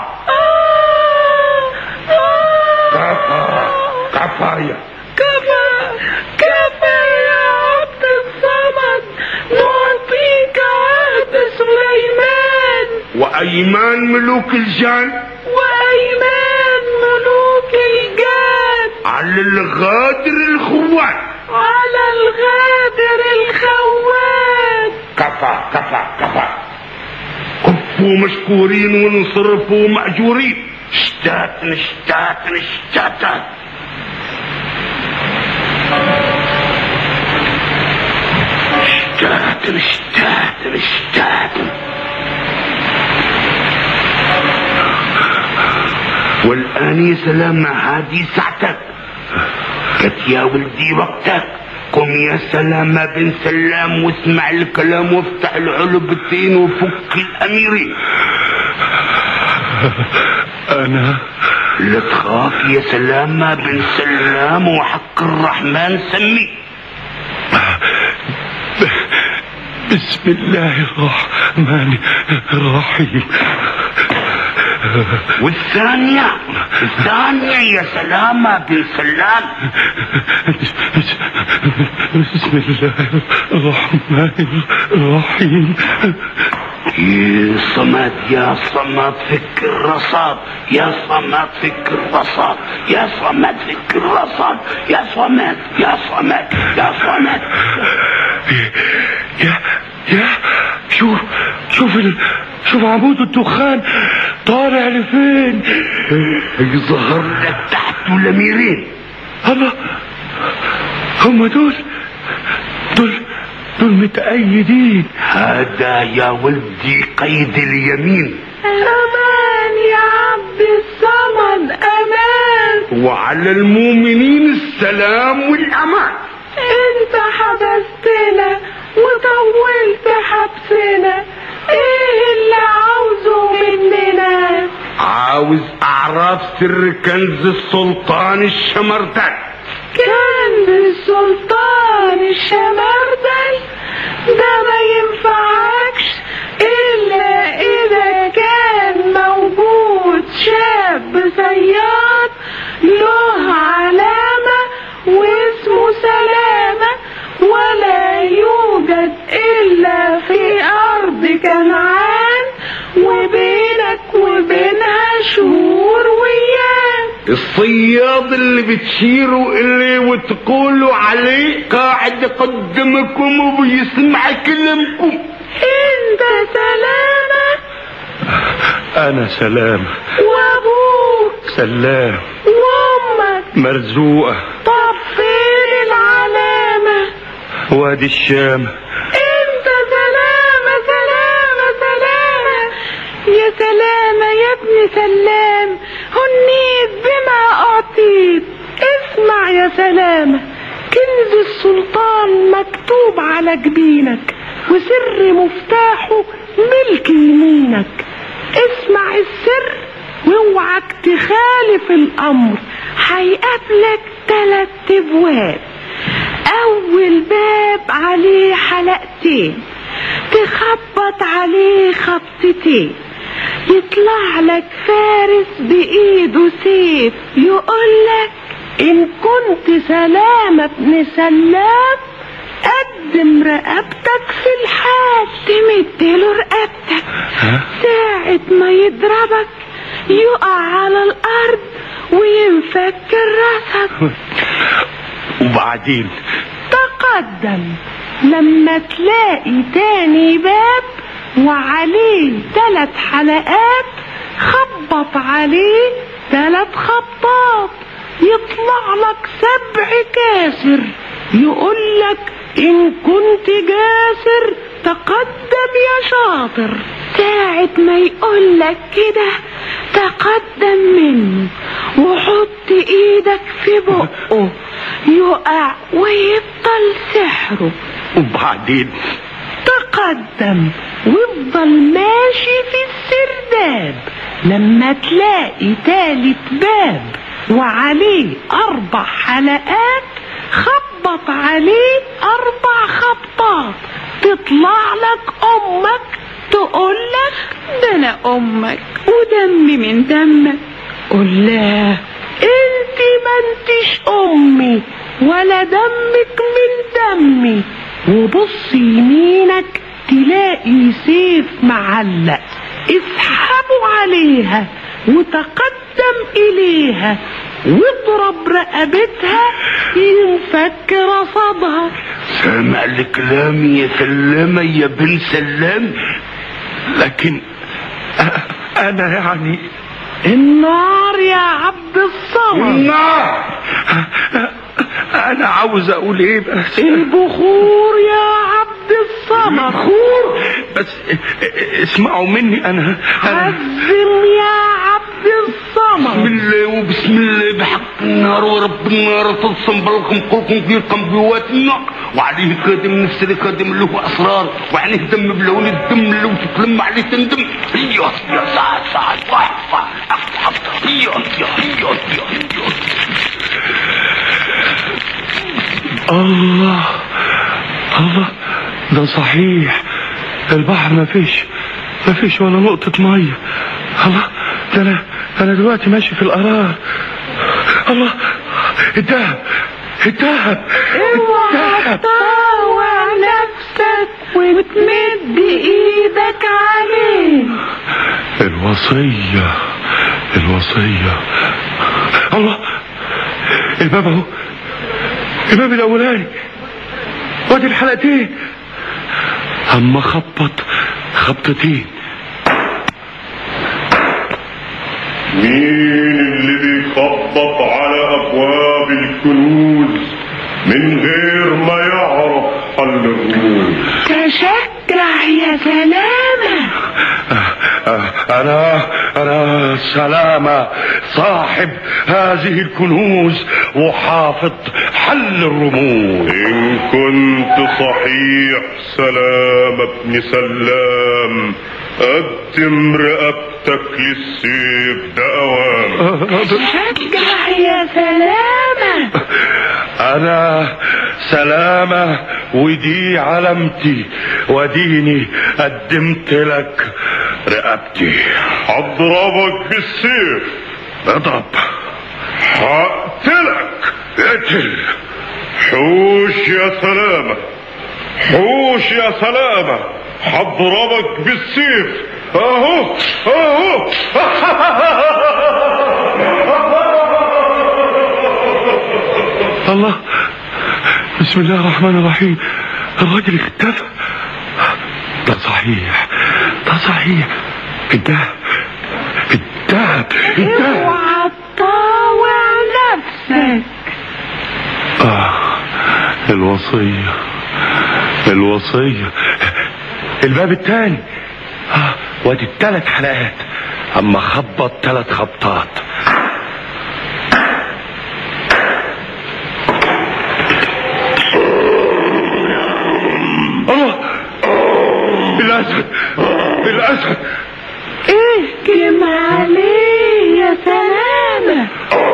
كفا كفاية كفى كفى يا عبد الصمد نعطيك عهد سليمان وايمان ملوك الجان وايمان ملوك الجان على الغادر الخوان على الغادر الخوان كفى كفى كفى كفوا مشكورين وانصرفوا مأجورين اشتات اشتات اشتات اشتات اشتات اشتات والآن يا سلامة هذه ساعتك قلت يا ولدي وقتك قم يا سلامة بن سلام واسمع الكلام وافتح العلبتين وفك الأميرين أنا لا تخاف يا سلامة بن سلام وحق الرحمن سمي بسم الله الرحمن الرحيم والثانية الثانية يا سلامة بن سلام بسم الله الرحمن الرحيم يا صمد يا صمد فك الرصاد يا صمد فك الرصاد يا صمد فك الرصاد يا صمد يا صمد يا صمد يا يا شوف شوف ال... شوف عمود الدخان طالع لفين يظهر لك تحت الاميرين الله هم دول دول دول متأيدين هذا يا ولدي قيد اليمين امان يا عبد الصمد امان وعلى المؤمنين السلام والامان انت حبستنا وطولت حبسنا ايه اللي عاوزه مننا عاوز اعرف سر كنز السلطان الشمردان كان السلطان الشمردل ده ما ينفعكش الا اذا كان موجود شاب صياد له علامة واسمه سلامة ولا يوجد الا في ارض كنعان وبينك وبينها شهور وايام الصياد اللي بتشيروا اللي وتقولوا عليه قاعد قدامكم وبيسمع كلامكم انت سلامة أنا سلام وابوك سلام وامك مرزوقة طب فين العلامة وادي الشام انت سلامة سلامة سلامة يا سلامة يا ابن سلام هنيت بما اعطيت اسمع يا سلامة كنز السلطان مكتوب على جبينك وسر مفتاحه ملك يمينك اسمع السر واوعك تخالف الامر هيقابلك تلات ابواب اول باب عليه حلقتين تخبط عليه خبطتين يطلع لك فارس بايده سيف يقولك ان كنت سلامة ابن سلام قدم رقبتك في الحال تمدله رقبتك ساعة ما يضربك يقع على الارض وينفك راسك وبعدين تقدم لما تلاقي تاني باب وعليه تلات حلقات خبط عليه تلات خبطات يطلع لك سبع كاسر يقول لك إن كنت جاسر تقدم يا شاطر ساعة ما يقولك كده تقدم منه وحط ايدك في بقه يقع ويبطل سحره وبعدين تقدم وافضل ماشي في السرداب لما تلاقي تالت باب وعليه أربع حلقات خبط عليه أربع خبطات تطلع لك أمك تقول لك ده انا امك ودمي من دمك قول لا انت ما انتش امي ولا دمك من دمي وبص يمينك تلاقي سيف معلق اسحبوا عليها وتقدم اليها واضرب رقبتها ينفك رصدها سامع الكلام يا سلامة يا بن سلام لكن أ- انا يعني النار يا عبد الصمد النار انا عاوز اقول ايه بس البخور يا عبد الصمد بخور بس اسمعوا مني انا انا عزم يا عبد بسم الصمد الله وبسم الله بحق النار ورب النار تصم بالكم قلكم فيكم بواتنا وعليه كادم نفس اللي كادم له اسرار وعليه دم بلون الدم لو تتلم عليه تندم يا يا سعد سعد صح صح صح يا يا يا يا يا الله الله ده صحيح البحر ما فيش ما فيش ولا نقطة مية الله ده انا ده انا دلوقتي ماشي في القرار الله الدهب الدهب اوعى الدهب تطاوع نفسك وتمد ايدك عليه الوصية الوصية الله الباب اهو الباب الاولاني وادي الحلقتين اما خبط خبطتين مين اللي بيخبط على ابواب الكنوز من غير ما يعرف حل الرموز تشجع يا سلامة انا انا سلامة صاحب هذه الكنوز وحافظ حل الرموز ان كنت صحيح سلام ابن سلام قدم رقبتك للسيف ده اوام تشجع يا سلامة انا سلامة ودي علامتي وديني قدمت لك رقبتي هضربك بالسيف اضرب هقتلك اقتل حوش يا سلامة حوش يا سلامة هضربك بالسيف اهو اهو الله بسم الله الرحمن الرحيم الراجل اختفى ده صحيح ده صحيح الدهب الدهب الدهب اوعى تطاوع نفسك آه الوصية الوصية الباب الثاني آه وادي الثلاث حلقات اما خبط ثلاث خبطات الله الاسد الاسد اهجم عليه يا سلامة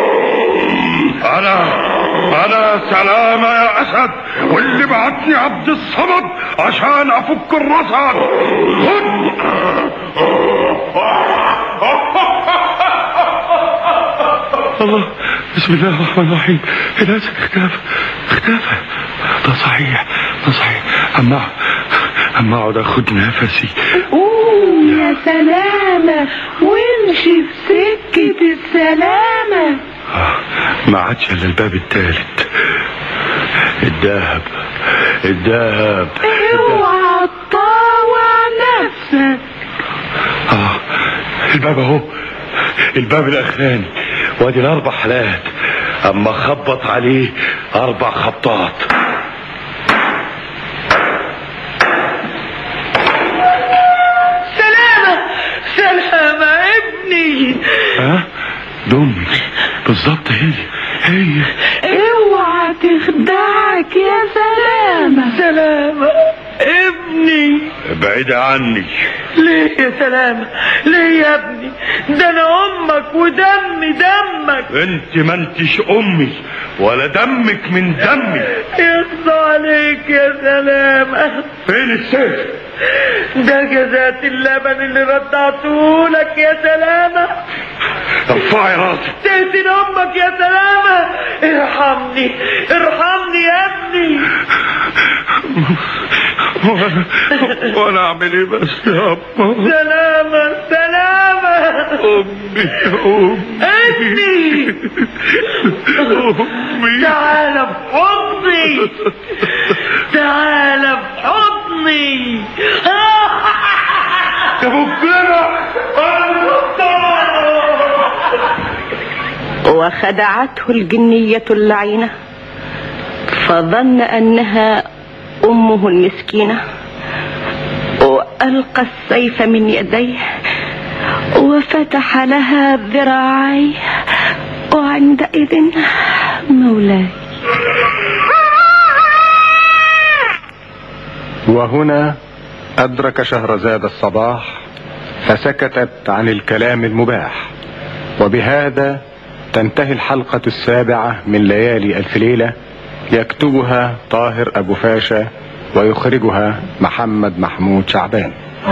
انا انا سلامة يا اسد واللي بعتني عبد الصمد عشان افك الرصد خد الله بسم الله الرحمن الرحيم الاسد اختفى اختفى ده صحيح ده صحيح اما اما اقعد اخد نفسي قوم يا سلامة وامشي في سكة السلامة آه، ما عادش الا الباب الثالث الذهب الذهب اوعى تطاوع نفسك اه الباب اهو الباب الاخراني وادي الاربع حلقات اما خبط عليه اربع خبطات امي بالظبط هي هي اوعى تخدعك يا سلامة سلامة ابني ابعد عني ليه يا سلامة ليه يا ابني ده انا امك ودمي دمك انت ما انتش امي ولا دمك من دمي يخص عليك يا سلامة فين السيف ده جزات اللبن اللي رضعته لك يا سلامة ارفعي راسك تقتل امك يا سلامة ارحمني ارحمني يا ابني وانا وانا اعمل ايه بس يا ابا سلامة سلامة امي امي ابني امي تعال في حضني تعال في حضني يا ربنا وخدعته الجنية اللعينة فظن أنها أمه المسكينة وألقى السيف من يديه وفتح لها ذراعيه وعندئذ مولاي وهنا أدرك شهرزاد الصباح فسكتت عن الكلام المباح وبهذا تنتهي الحلقة السابعة من ليالي ألف ليلة يكتبها طاهر أبو فاشا ويخرجها محمد محمود شعبان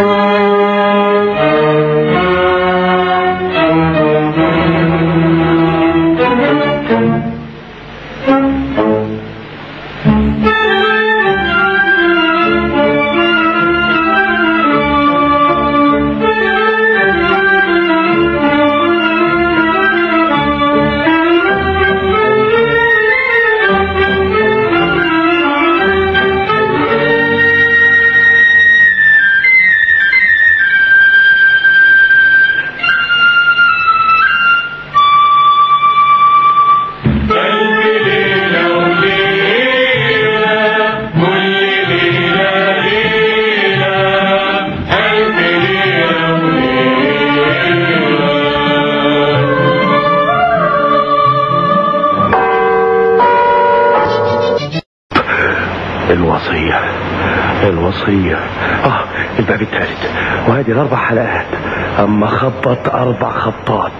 الوصية الوصية اه الباب الثالث وهذه الاربع حلقات اما خبط اربع خبطات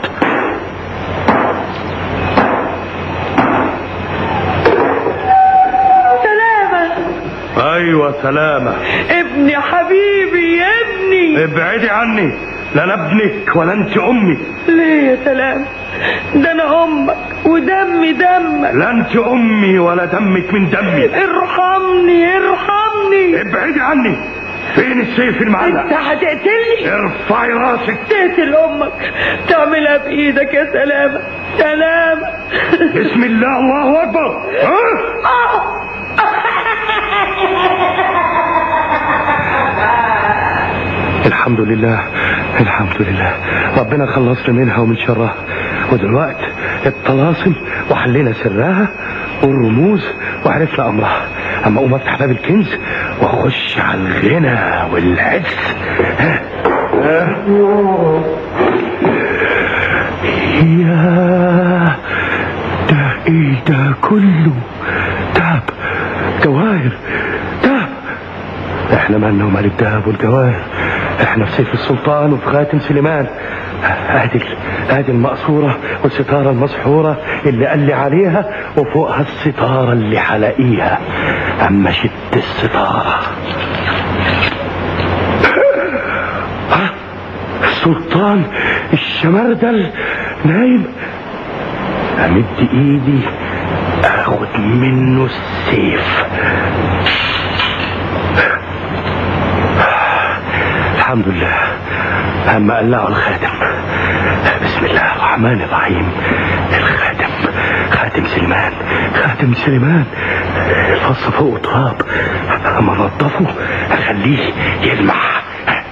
سلامة ايوه سلامة ابني حبيبي يا ابني ابعدي عني لا انا ابنك ولا انت امي ليه يا سلام ده انا امك ودمي دمك لا انت امي ولا دمك من دمي ارحمني ارحمني ابعدي عني فين السيف المعلق انت هتقتلني ارفعي راسك تقتل امك تعملها بايدك يا سلامة سلامة بسم الله الله اكبر ها؟ الحمد لله الحمد لله ربنا خلصنا منها ومن شرها ودلوقتي الطلاسم وحلينا سرها والرموز وعرفنا امرها اما اقوم افتح باب الكنز واخش على الغنى والعز ها؟ ها؟ يا ده ايه ده كله دهب جواهر دهب احنا مالنا ومال الدهب والجواهر احنا في سيف السلطان وفي خاتم سليمان ادي ادي المقصورة والستارة المسحورة اللي قال لي عليها وفوقها الستارة اللي حلاقيها اما شد الستارة ها؟ السلطان الشمردل نايم امد ايدي اخد منه السيف الحمد لله اما قلعوا الخاتم بسم الله الرحمن الرحيم الخاتم خاتم سليمان خاتم سليمان الفص فوق تراب اما نضفه اخليه يلمع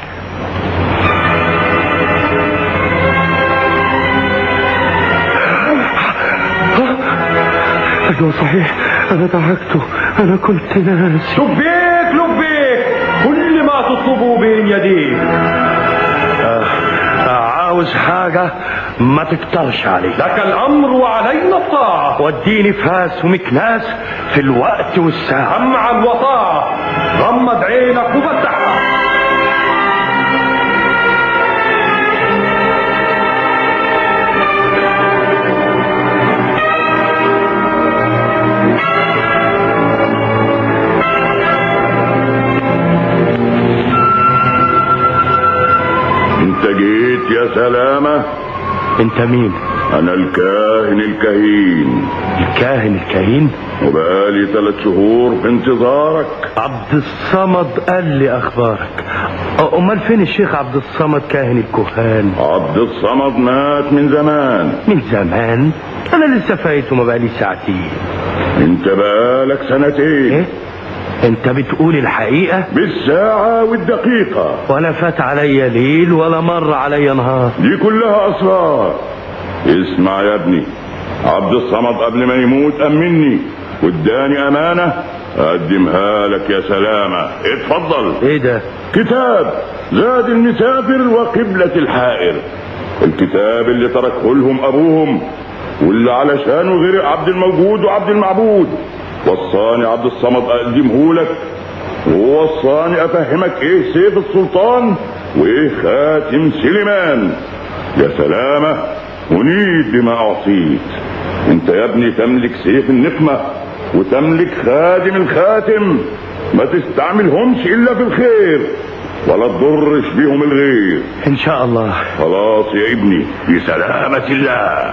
ايوه صحيح انا دعكته انا كنت ناسي لبيك لبيك كل ما تطلبه بين يديك آه، عاوز حاجة ما تكترش عليه لك الامر وعلينا الطاعه وديني فاس ومكناس في الوقت والساعة سمعا وطاعه غمض عينك وفتحها انت جيت يا سلامة انت مين انا الكاهن الكهين الكاهن الكهين وبقالي ثلاث شهور في انتظارك عبد الصمد قال لي اخبارك أ- امال فين الشيخ عبد الصمد كاهن الكهان عبد الصمد مات من زمان من زمان انا لسه فايته ما بقالي ساعتين انت بقالك سنتين ايه انت بتقول الحقيقة بالساعة والدقيقة ولا فات عليا ليل ولا مر عليا نهار دي كلها اسرار اسمع يا ابني عبد الصمد قبل ما يموت امني واداني امانة اقدمها لك يا سلامة اتفضل ايه ده كتاب زاد المسافر وقبلة الحائر الكتاب اللي تركه لهم ابوهم واللي علشانه غرق عبد الموجود وعبد المعبود وصاني عبد الصمد اقدمه لك ووصاني افهمك ايه سيف السلطان وايه خاتم سليمان يا سلامة انيد بما اعطيت انت يا ابني تملك سيف النقمة وتملك خادم الخاتم ما تستعملهمش الا في الخير ولا تضرش بيهم الغير ان شاء الله خلاص يا ابني في سلامة الله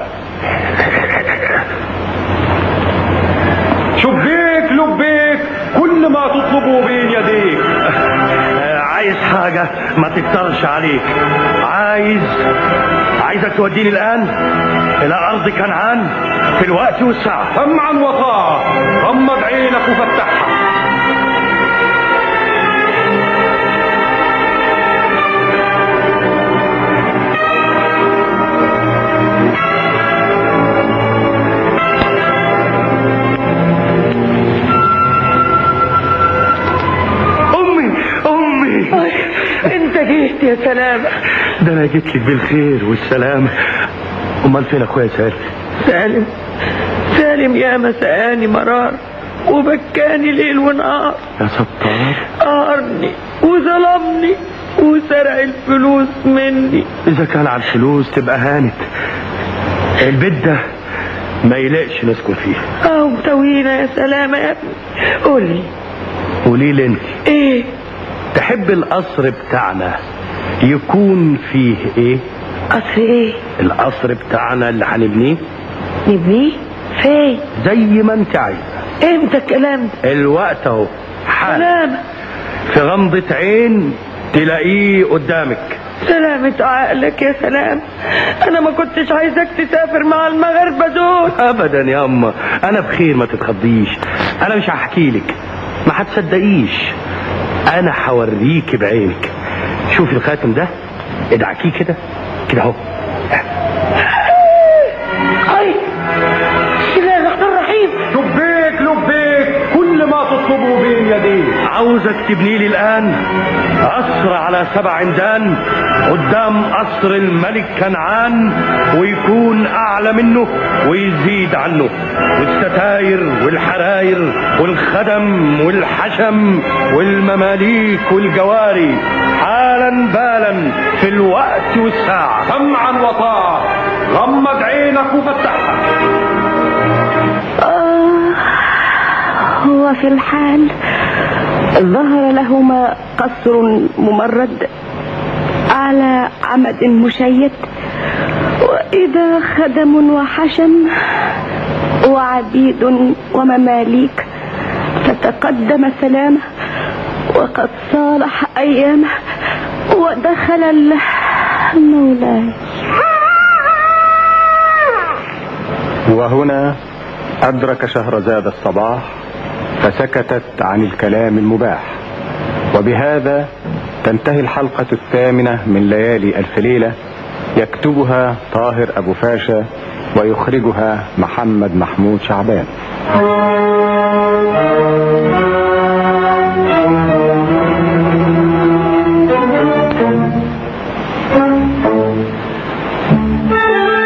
شبيك لبيك كل ما تطلبه بين يديك آه، عايز حاجة ما تكترش عليك عايز عايزك توديني الآن إلى أرض كنعان في الوقت والساعة سمعا وطاعه غمض عينك وفتحها أمي أمي انت جيت يا سلامة ده أنا جيت لك بالخير والسلام أمال فين أخويا سالم سالم سالم يا مساني مرار وبكاني ليل ونهار يا ستار قهرني وظلمني وسرق الفلوس مني إذا كان على الفلوس تبقى هانت البيت ده ما يلاقش نسكن فيه اه متوهينا يا سلامة يا ابني قولي قولي لي انت ايه تحب القصر بتاعنا يكون فيه ايه قصر ايه القصر بتاعنا اللي هنبنيه نبنيه فين زي ما انت عايزه امتى الكلام ده الوقت اهو حالا سلامة في غمضة عين تلاقيه قدامك سلامة عقلك يا سلام انا ما كنتش عايزك تسافر مع المغاربة دول ابدا يا اما انا بخير ما تتخضيش انا مش هحكي لك ما هتصدقيش انا هوريك بعينك شوفي الخاتم ده ادعكيه كده كده اهو اي بسم الله الرحمن الرحيم شبيك لبيك كل ما تطلبه بين يديك عاوزك تبني لي الان قصر على سبع عمدان قدام قصر الملك كنعان ويكون اعلى منه ويزيد عنه والستاير والحراير والخدم والحشم والمماليك والجواري حالا بالا في الوقت والساعة سمعا وطاعه غمض عينك وفتحها آه هو في الحال ظهر لهما قصر ممرد على عمد مشيد وإذا خدم وحشم وعبيد ومماليك فتقدم سلامه وقد صالح أيامه ودخل ال- مولاي وهنا أدرك شهرزاد الصباح فسكتت عن الكلام المباح وبهذا تنتهي الحلقة الثامنة من ليالي ألف ليلة يكتبها طاهر أبو فاشا ويخرجها محمد محمود شعبان Thank you.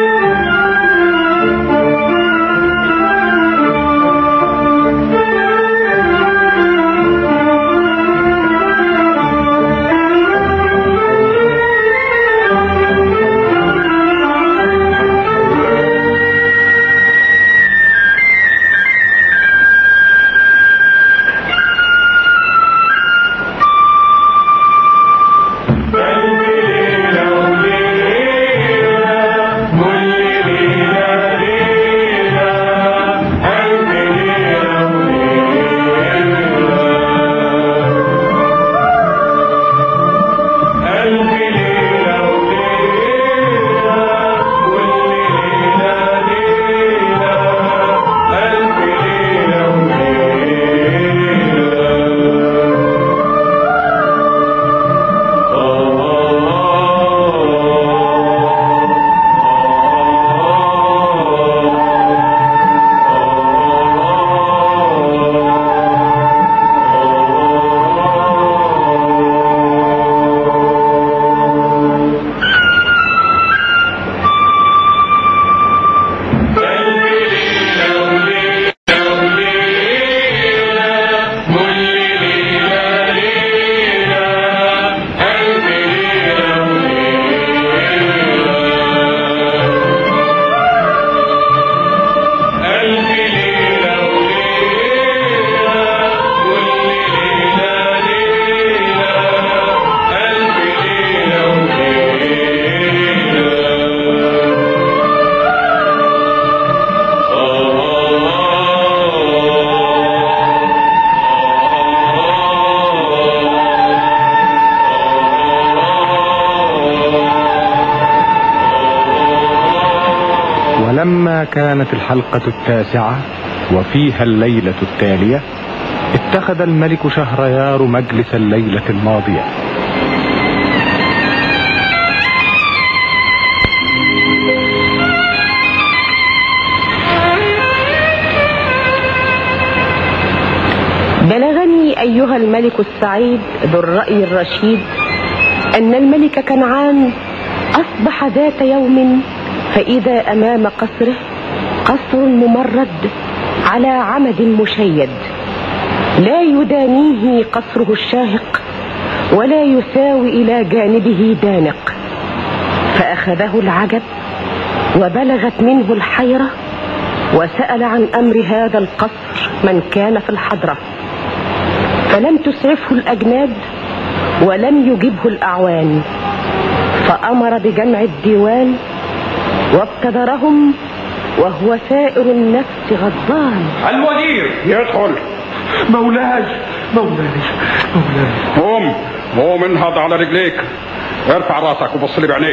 ولما كانت الحلقة التاسعة وفيها الليلة التالية اتخذ الملك شهريار مجلس الليلة الماضية بلغني أيها الملك السعيد ذو الرأي الرشيد أن الملك كنعان أصبح ذات يوم فإذا أمام قصره قصر ممرد على عمد مشيد لا يدانيه قصره الشاهق ولا يساوي إلى جانبه دانق فأخذه العجب وبلغت منه الحيرة وسأل عن أمر هذا القصر من كان في الحضرة فلم تسعفه الأجناد ولم يجبه الأعوان فأمر بجمع الديوان وابتدرهم وهو سائر النفس غضبان الوزير يدخل مولاي مولاي مولاي قوم قوم انهض على رجليك ارفع راسك وبص لي بعينيك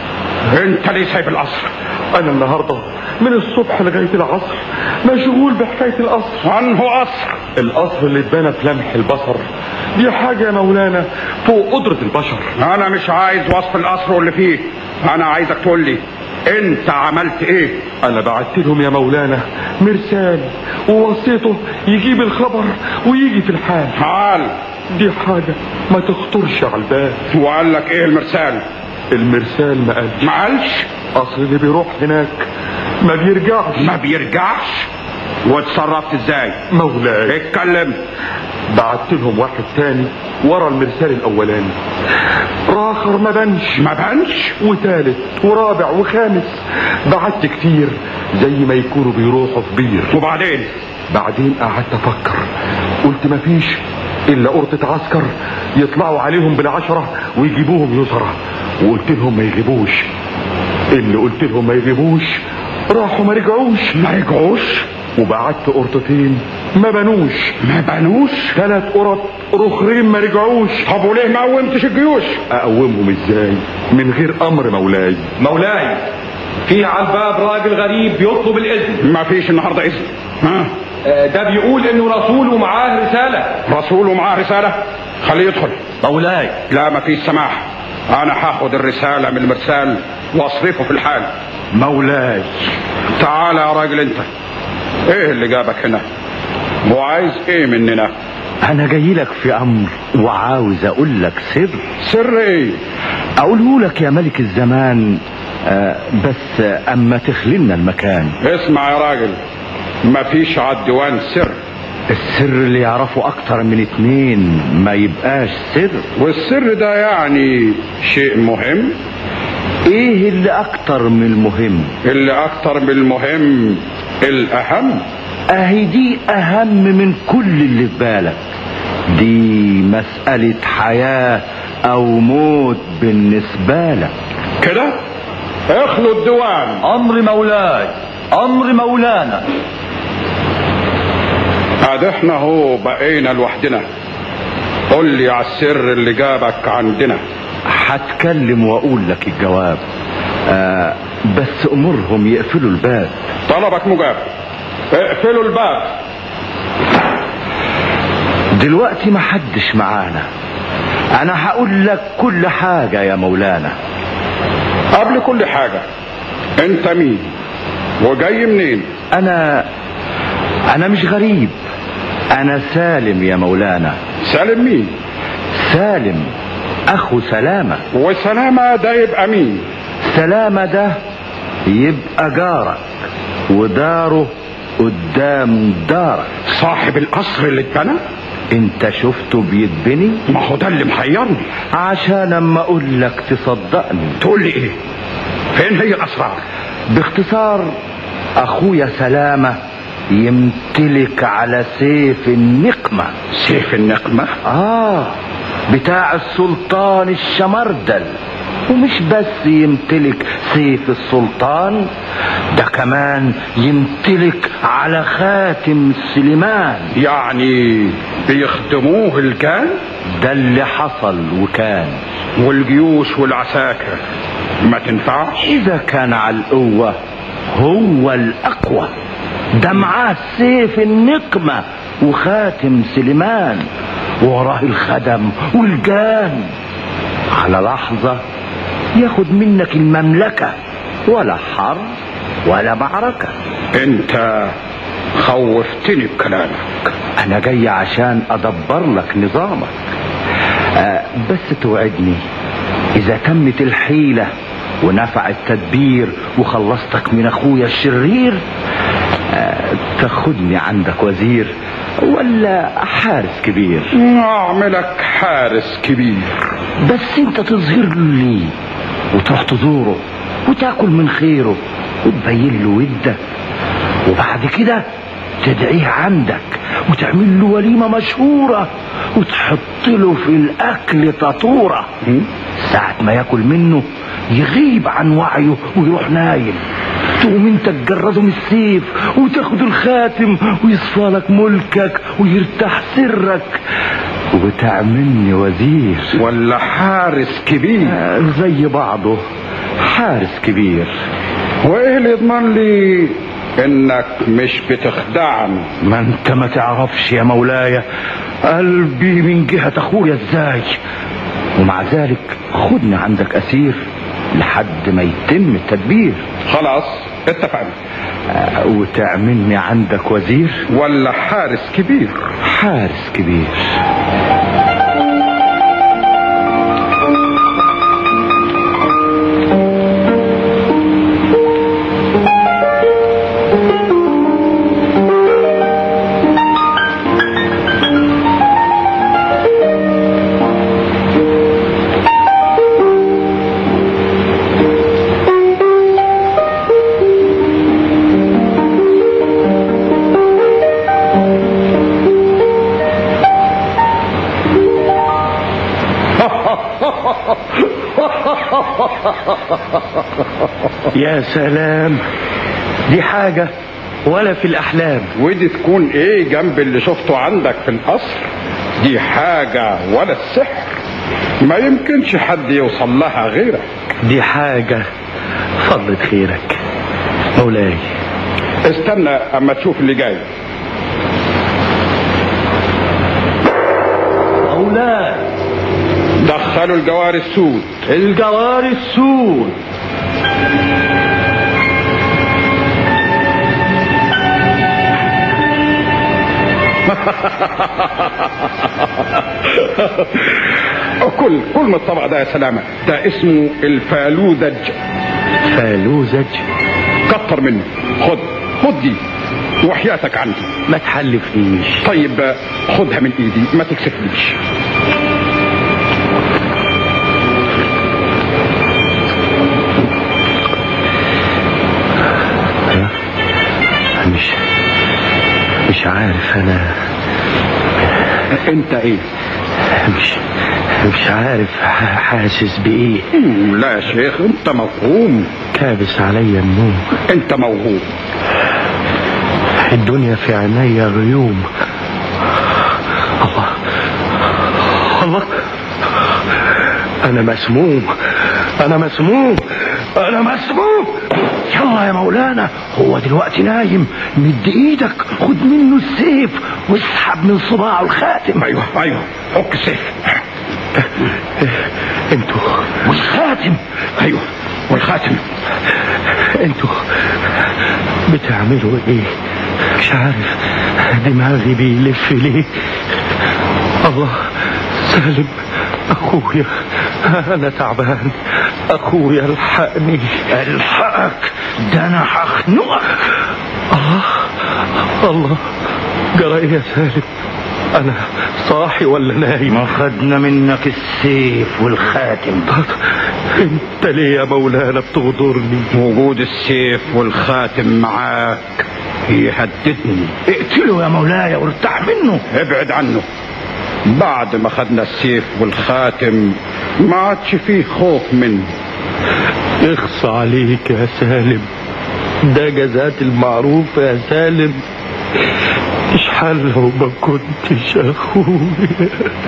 انت ليه سايب القصر انا النهارده من الصبح لغايه العصر مشغول بحكايه القصر انه قصر القصر اللي اتبنى في لمح البصر دي حاجه يا مولانا فوق قدره البشر انا مش عايز وصف القصر واللي فيه انا عايزك تقول لي انت عملت ايه انا بعت لهم يا مولانا مرسال ووصيته يجيب الخبر ويجي في الحال تعال دي حاجه ما تخطرش على البال وقال لك ايه المرسال المرسال ما قالش ما قالش اصل اللي بيروح هناك ما بيرجعش ما بيرجعش واتصرفت ازاي مولاي اتكلم بعت لهم واحد تاني ورا المرسال الاولاني راخر ما بنش ما بانش وتالت ورابع وخامس بعت كتير زي ما يكونوا بيروحوا في بير وبعدين بعدين قعدت افكر قلت مفيش الا قرطة عسكر يطلعوا عليهم بالعشرة ويجيبوهم يسرى وقلت لهم ما يغيبوش اللي قلت لهم ما يغيبوش راحوا ما رجعوش ما رجعوش وبعت قرطتين ما بنوش ما بنوش ثلاث قرط رخرين ما رجعوش طب وليه ما قومتش الجيوش اقومهم ازاي من غير امر مولاي مولاي في على الباب راجل غريب بيطلب الاذن ما فيش النهارده اذن ها آه، ده بيقول انه رسول ومعاه رساله رسول ومعاه رسالة خليه يدخل مولاي لا ما فيش سماح انا هاخد الرسالة من المرسال واصرفه في الحال مولاي تعال يا راجل انت ايه اللي جابك هنا وعايز ايه مننا انا جاي لك في امر وعاوز اقول لك سر سر ايه اقوله لك يا ملك الزمان آه بس آه اما تخللنا المكان اسمع يا راجل مفيش على الديوان سر السر اللي يعرفه اكتر من اتنين ما يبقاش سر والسر ده يعني شيء مهم ايه اللي اكتر من المهم اللي اكتر من المهم الاهم اهي دي اهم من كل اللي في بالك دي مسألة حياة او موت بالنسبة لك كده اخلوا الديوان امر مولاي امر مولانا عاد احنا هو بقينا لوحدنا قول لي على السر اللي جابك عندنا هتكلم واقول لك الجواب آه بس امرهم يقفلوا الباب طلبك مجاب اقفلوا الباب دلوقتي ما حدش معانا انا هقول لك كل حاجة يا مولانا قبل كل حاجة انت مين وجاي منين انا انا مش غريب انا سالم يا مولانا سالم مين سالم اخو سلامة وسلامة ده يبقى مين سلامة ده يبقى جارك وداره قدام دارك صاحب القصر اللي اتبنى انت شفته بيتبني ما هو ده اللي محيرني عشان اما اقول لك تصدقني تقول لي ايه فين هي الاسرار باختصار اخويا سلامة يمتلك على سيف النقمة سيف النقمة اه بتاع السلطان الشمردل ومش بس يمتلك سيف السلطان ده كمان يمتلك على خاتم سليمان يعني بيخدموه الجان ده اللي حصل وكان والجيوش والعساكر ما تنفعش اذا كان على القوة هو الأقوى ده معاه سيف النقمة وخاتم سليمان وراه الخدم والجان على لحظة ياخد منك المملكة ولا حرب ولا معركة انت خوفتني بكلامك انا جاي عشان ادبر لك نظامك آه بس توعدني اذا تمت الحيلة ونفع التدبير وخلصتك من اخويا الشرير آه تاخدني عندك وزير ولا حارس كبير اعملك حارس كبير بس انت تظهر لي وتروح تزوره وتاكل من خيره وتبين له ودك وبعد كده تدعيه عندك وتعمل له وليمة مشهورة وتحط له في الأكل تطورة ساعة ما ياكل منه يغيب عن وعيه ويروح نايم تقوم انت تجرده من السيف وتاخد الخاتم ويصفى لك ملكك ويرتاح سرك وتعملني وزير ولا حارس كبير زي بعضه حارس كبير وايه اللي يضمن لي انك مش بتخدعني ما انت ما تعرفش يا مولاي قلبي من جهة اخويا ازاي ومع ذلك خدني عندك اسير لحد ما يتم التدبير خلاص اتفقنا آه، وتعملني عندك وزير ولا حارس كبير حارس كبير يا سلام دي حاجة ولا في الأحلام ودي تكون ايه جنب اللي شفته عندك في القصر دي حاجة ولا السحر ما يمكنش حد يوصل لها غيرك دي حاجة فضلة خيرك مولاي استنى اما تشوف اللي جاي مولاي دخلوا الجوار السود الجوار السود كل كل من الطبق ده يا سلامة ده اسمه الفالوذج فالوزج كتر منه خد خد دي وحياتك عندي ما تحلفنيش طيب خدها من ايدي ما تكسفنيش مش مش عارف انا انت ايه مش مش عارف حاسس بايه مم، لا يا شيخ انت موهوم كابس عليا النوم انت موهوم الدنيا في عينيا غيوم الله الله انا مسموم انا مسموم انا مسموم يلا يا مولانا هو دلوقتي نايم مد ايدك خد منه السيف واسحب من صباعه الخاتم ايوه ايوه حك السيف انتوا والخاتم ايوه والخاتم انتوا بتعملوا ايه مش عارف دماغي بيلف ليه الله سالم اخويا انا تعبان اخويا الحقني الحقك ده انا هخنقك الله الله جرى ايه يا سالم انا صاحي ولا نايم ما خدنا منك السيف والخاتم انت ليه يا مولانا بتغدرني وجود السيف والخاتم معاك يهددني اقتله يا مولاي وارتاح منه ابعد عنه بعد ما خدنا السيف والخاتم ما عادش فيه خوف منه اخص عليك يا سالم ده جزات المعروف يا سالم مش حل لو ما كنتش اخويا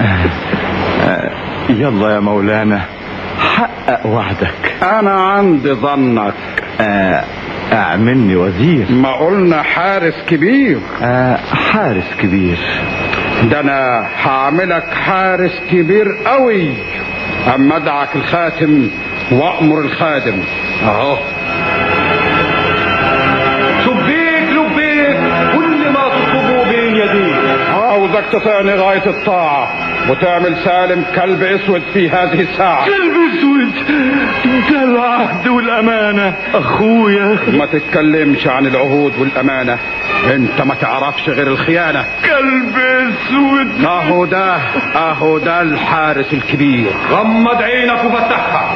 يلا يا مولانا حقق وعدك انا عندي ظنك آه اعملني وزير ما قلنا حارس كبير آه حارس كبير ده انا هعملك حارس كبير قوي اما ادعك الخاتم وامر الخادم اهو شبيك لبيك كل ما تطلبه بين يديك عاوزك تطعني غاية الطاعة وتعمل سالم كلب اسود في هذه الساعة كلب اسود ده العهد والامانه اخويا ما تتكلمش عن العهود والامانة انت ما تعرفش غير الخيانة كلب اسود اهو ده اهو ده الحارس الكبير غمض عينك وفتحها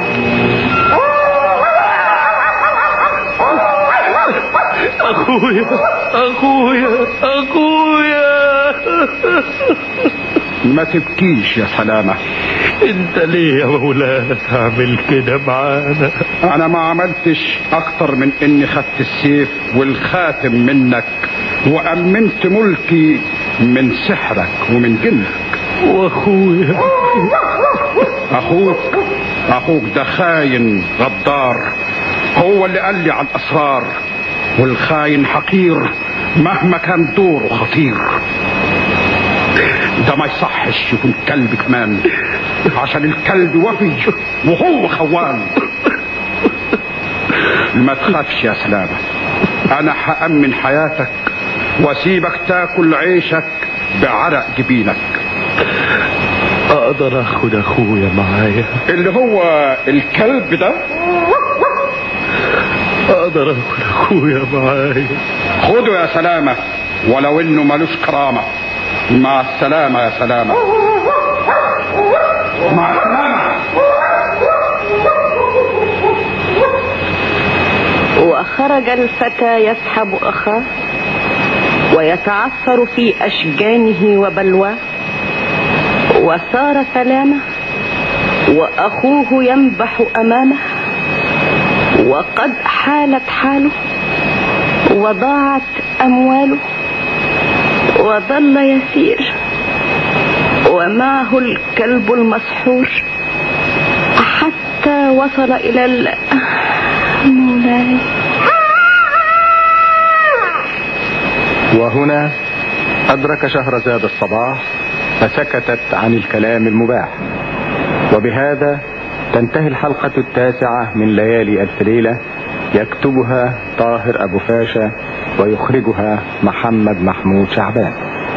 اخويا اخويا اخويا ما تبكيش يا سلامة انت ليه يا مولانا تعمل كده معانا انا ما عملتش اكتر من اني خدت السيف والخاتم منك وامنت ملكي من سحرك ومن جنك واخويا اخوك اخوك ده خاين غدار هو اللي قال لي عن اسرار والخاين حقير مهما كان دوره خطير ده ما يصحش يكون كلب كمان عشان الكلب وفي وهو خوان ما تخافش يا سلامة انا هأمن حياتك واسيبك تاكل عيشك بعرق جبينك اقدر اخد اخويا معايا اللي هو الكلب ده اقدر اخد اخويا معايا خده يا سلامة ولو انه ملوش كرامة مع السلامة يا سلامة مع السلامة وخرج الفتى يسحب أخاه ويتعثر في أشجانه وبلواه وسار سلامة وأخوه ينبح أمامه وقد حالت حاله وضاعت أمواله وظل يسير ومعه الكلب المسحور حتى وصل إلى ال... مولاي وهنا أدرك شهرزاد الصباح فسكتت عن الكلام المباح وبهذا تنتهي الحلقة التاسعة من ليالي ألف ليلة يكتبها طاهر أبو فاشا ويخرجها محمد محمود شعبان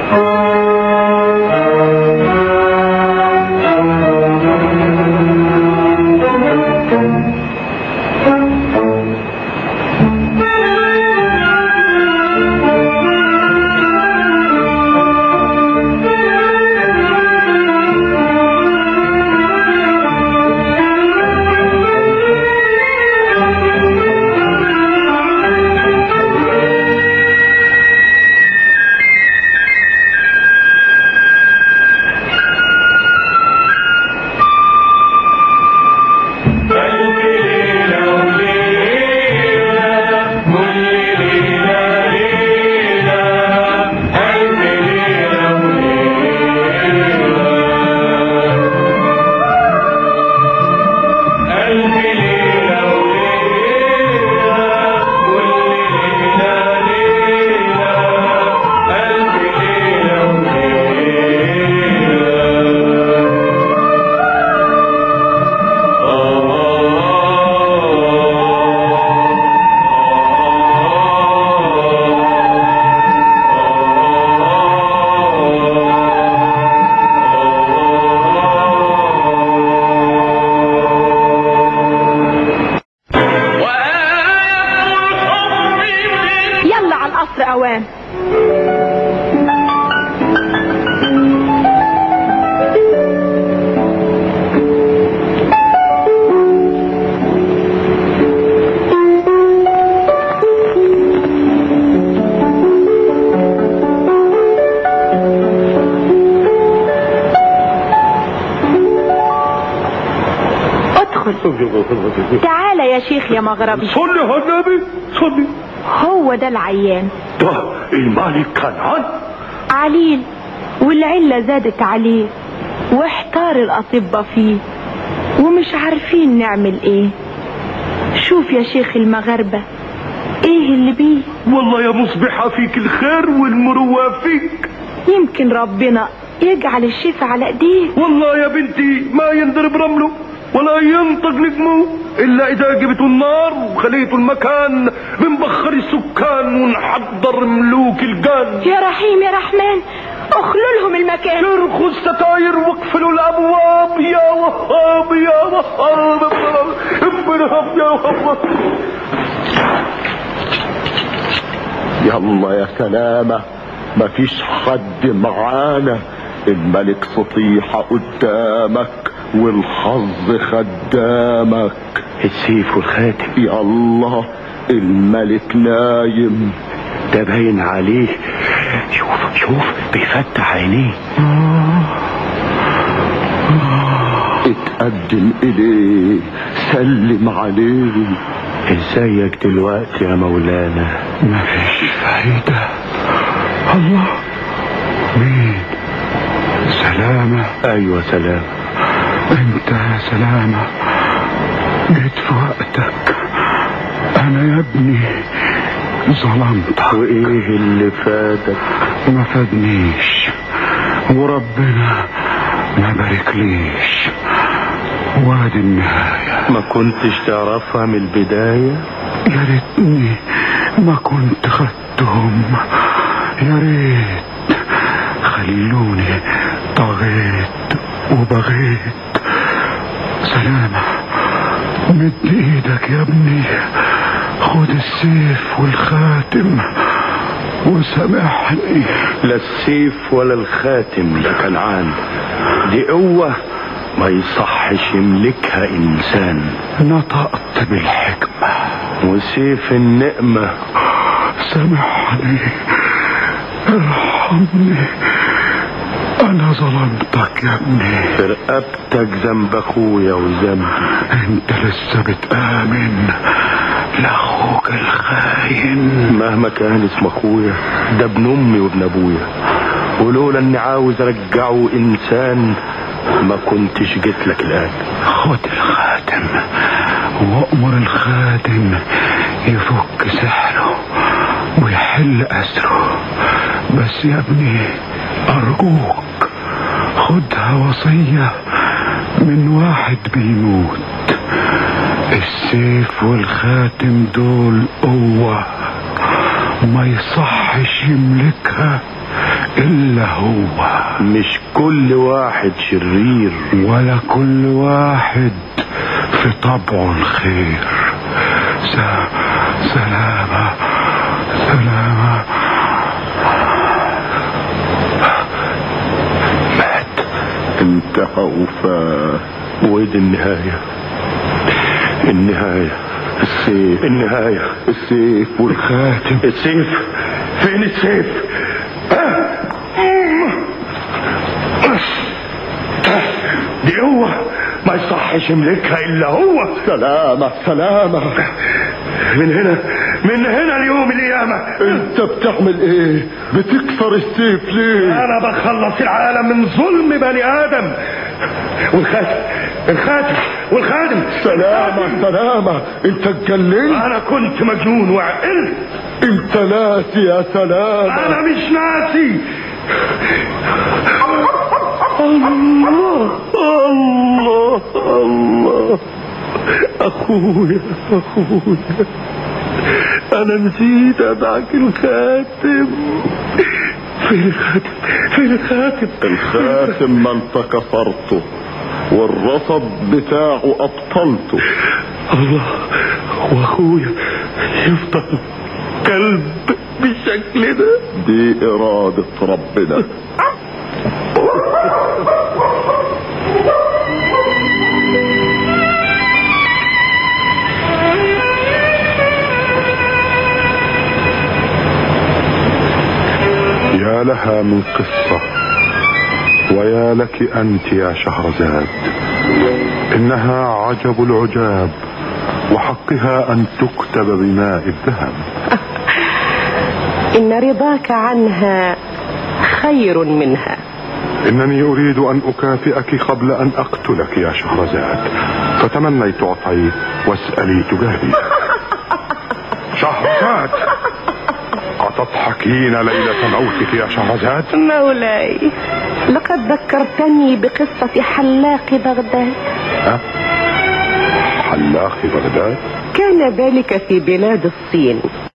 يلا على القصر اوام ادخل تعال يا شيخ يا مغربي صلي على النبي صلي هو ده العيان ده الملك كنعان عليل والعلة زادت عليه واحتار الأطباء فيه ومش عارفين نعمل ايه شوف يا شيخ المغاربة ايه اللي بيه والله يا مصبحة فيك الخير والمروة فيك يمكن ربنا يجعل الشفا على ايديه والله يا بنتي ما ينضرب رمله ولا ينطق نجمه الا اذا جبتوا النار وخليتوا المكان بنبخر السكان ونحضر ملوك الجان يا رحيم يا رحمن اخلوا لهم المكان شرخوا الستاير واقفلوا الابواب يا وهاب يا وهاب ابنهم يا وهاب يلا يا سلامة مفيش حد معانا الملك سطيحة قدامك والحظ خدامك السيف والخاتم يا الله الملك نايم ده باين عليه شوف شوف بيفتح عينيه اتقدم اليه سلم عليه ازيك دلوقتي يا مولانا مفيش فايدة الله مين سلامة ايوه سلام انت يا سلامة جيت في وقتك انا يا ابني ظلمتك وايه اللي فاتك ما فادنيش وربنا ما باركليش وادي النهاية ما كنتش تعرفها من البداية يا ريتني ما كنت خدتهم يا ريت خلوني طغيت وبغيت سلامة مد ايدك يا ابني خد السيف والخاتم وسامحني لا السيف ولا الخاتم ده كنعان دي قوة ما يصحش يملكها انسان نطقت بالحكمة وسيف النقمة سامحني ارحمني انا ظلمتك يا ابني في رقبتك ذنب اخويا وذنبي انت لسه بتآمن لاخوك الخاين مهما كان اسم اخويا ده ابن امي وابن ابويا ولولا اني عاوز ارجعه انسان ما كنتش جيت لك الان خد الخاتم وامر الخادم يفك سحره ويحل اسره بس يا ابني ارجوك خدها وصية من واحد بيموت السيف والخاتم دول قوة ما يصحش يملكها الا هو مش كل واحد شرير ولا كل واحد في طبعه الخير س... سلامة سلامة مات انتهى وفاه ودي النهاية النهاية السيف النهاية السيف والخاتم السيف فين السيف دي قوة ما يصحش يملكها الا هو سلامة سلامة من هنا من هنا اليوم القيامة انت بتعمل ايه بتكسر السيف ليه انا بخلص العالم من ظلم بني ادم والخاتم الخاتم والخادم سلامة سلامة انت اتجننت انا كنت مجنون وعقلت انت ناسي يا سلامة انا مش ناسي الله الله الله اخويا اخويا انا نسيت ادعك الخاتم فين الخاتم فين الخاتم الخاتم ما انت كسرته والرصد بتاعه ابطلته الله واخويا يفضل كلب بالشكل ده دي ارادة ربنا يا لها من قصة ويا لك أنت يا شهرزاد إنها عجب العجاب وحقها أن تكتب بماء الذهب إن رضاك عنها خير منها إنني أريد أن أكافئك قبل أن أقتلك يا شهرزاد فتمني تعطي واسألي تجابي شهرزاد بغداد أتضحكين ليلة موتك يا شهرزاد مولاي لقد ذكرتني بقصة حلاق بغداد ها؟ حلاق بغداد كان ذلك في بلاد الصين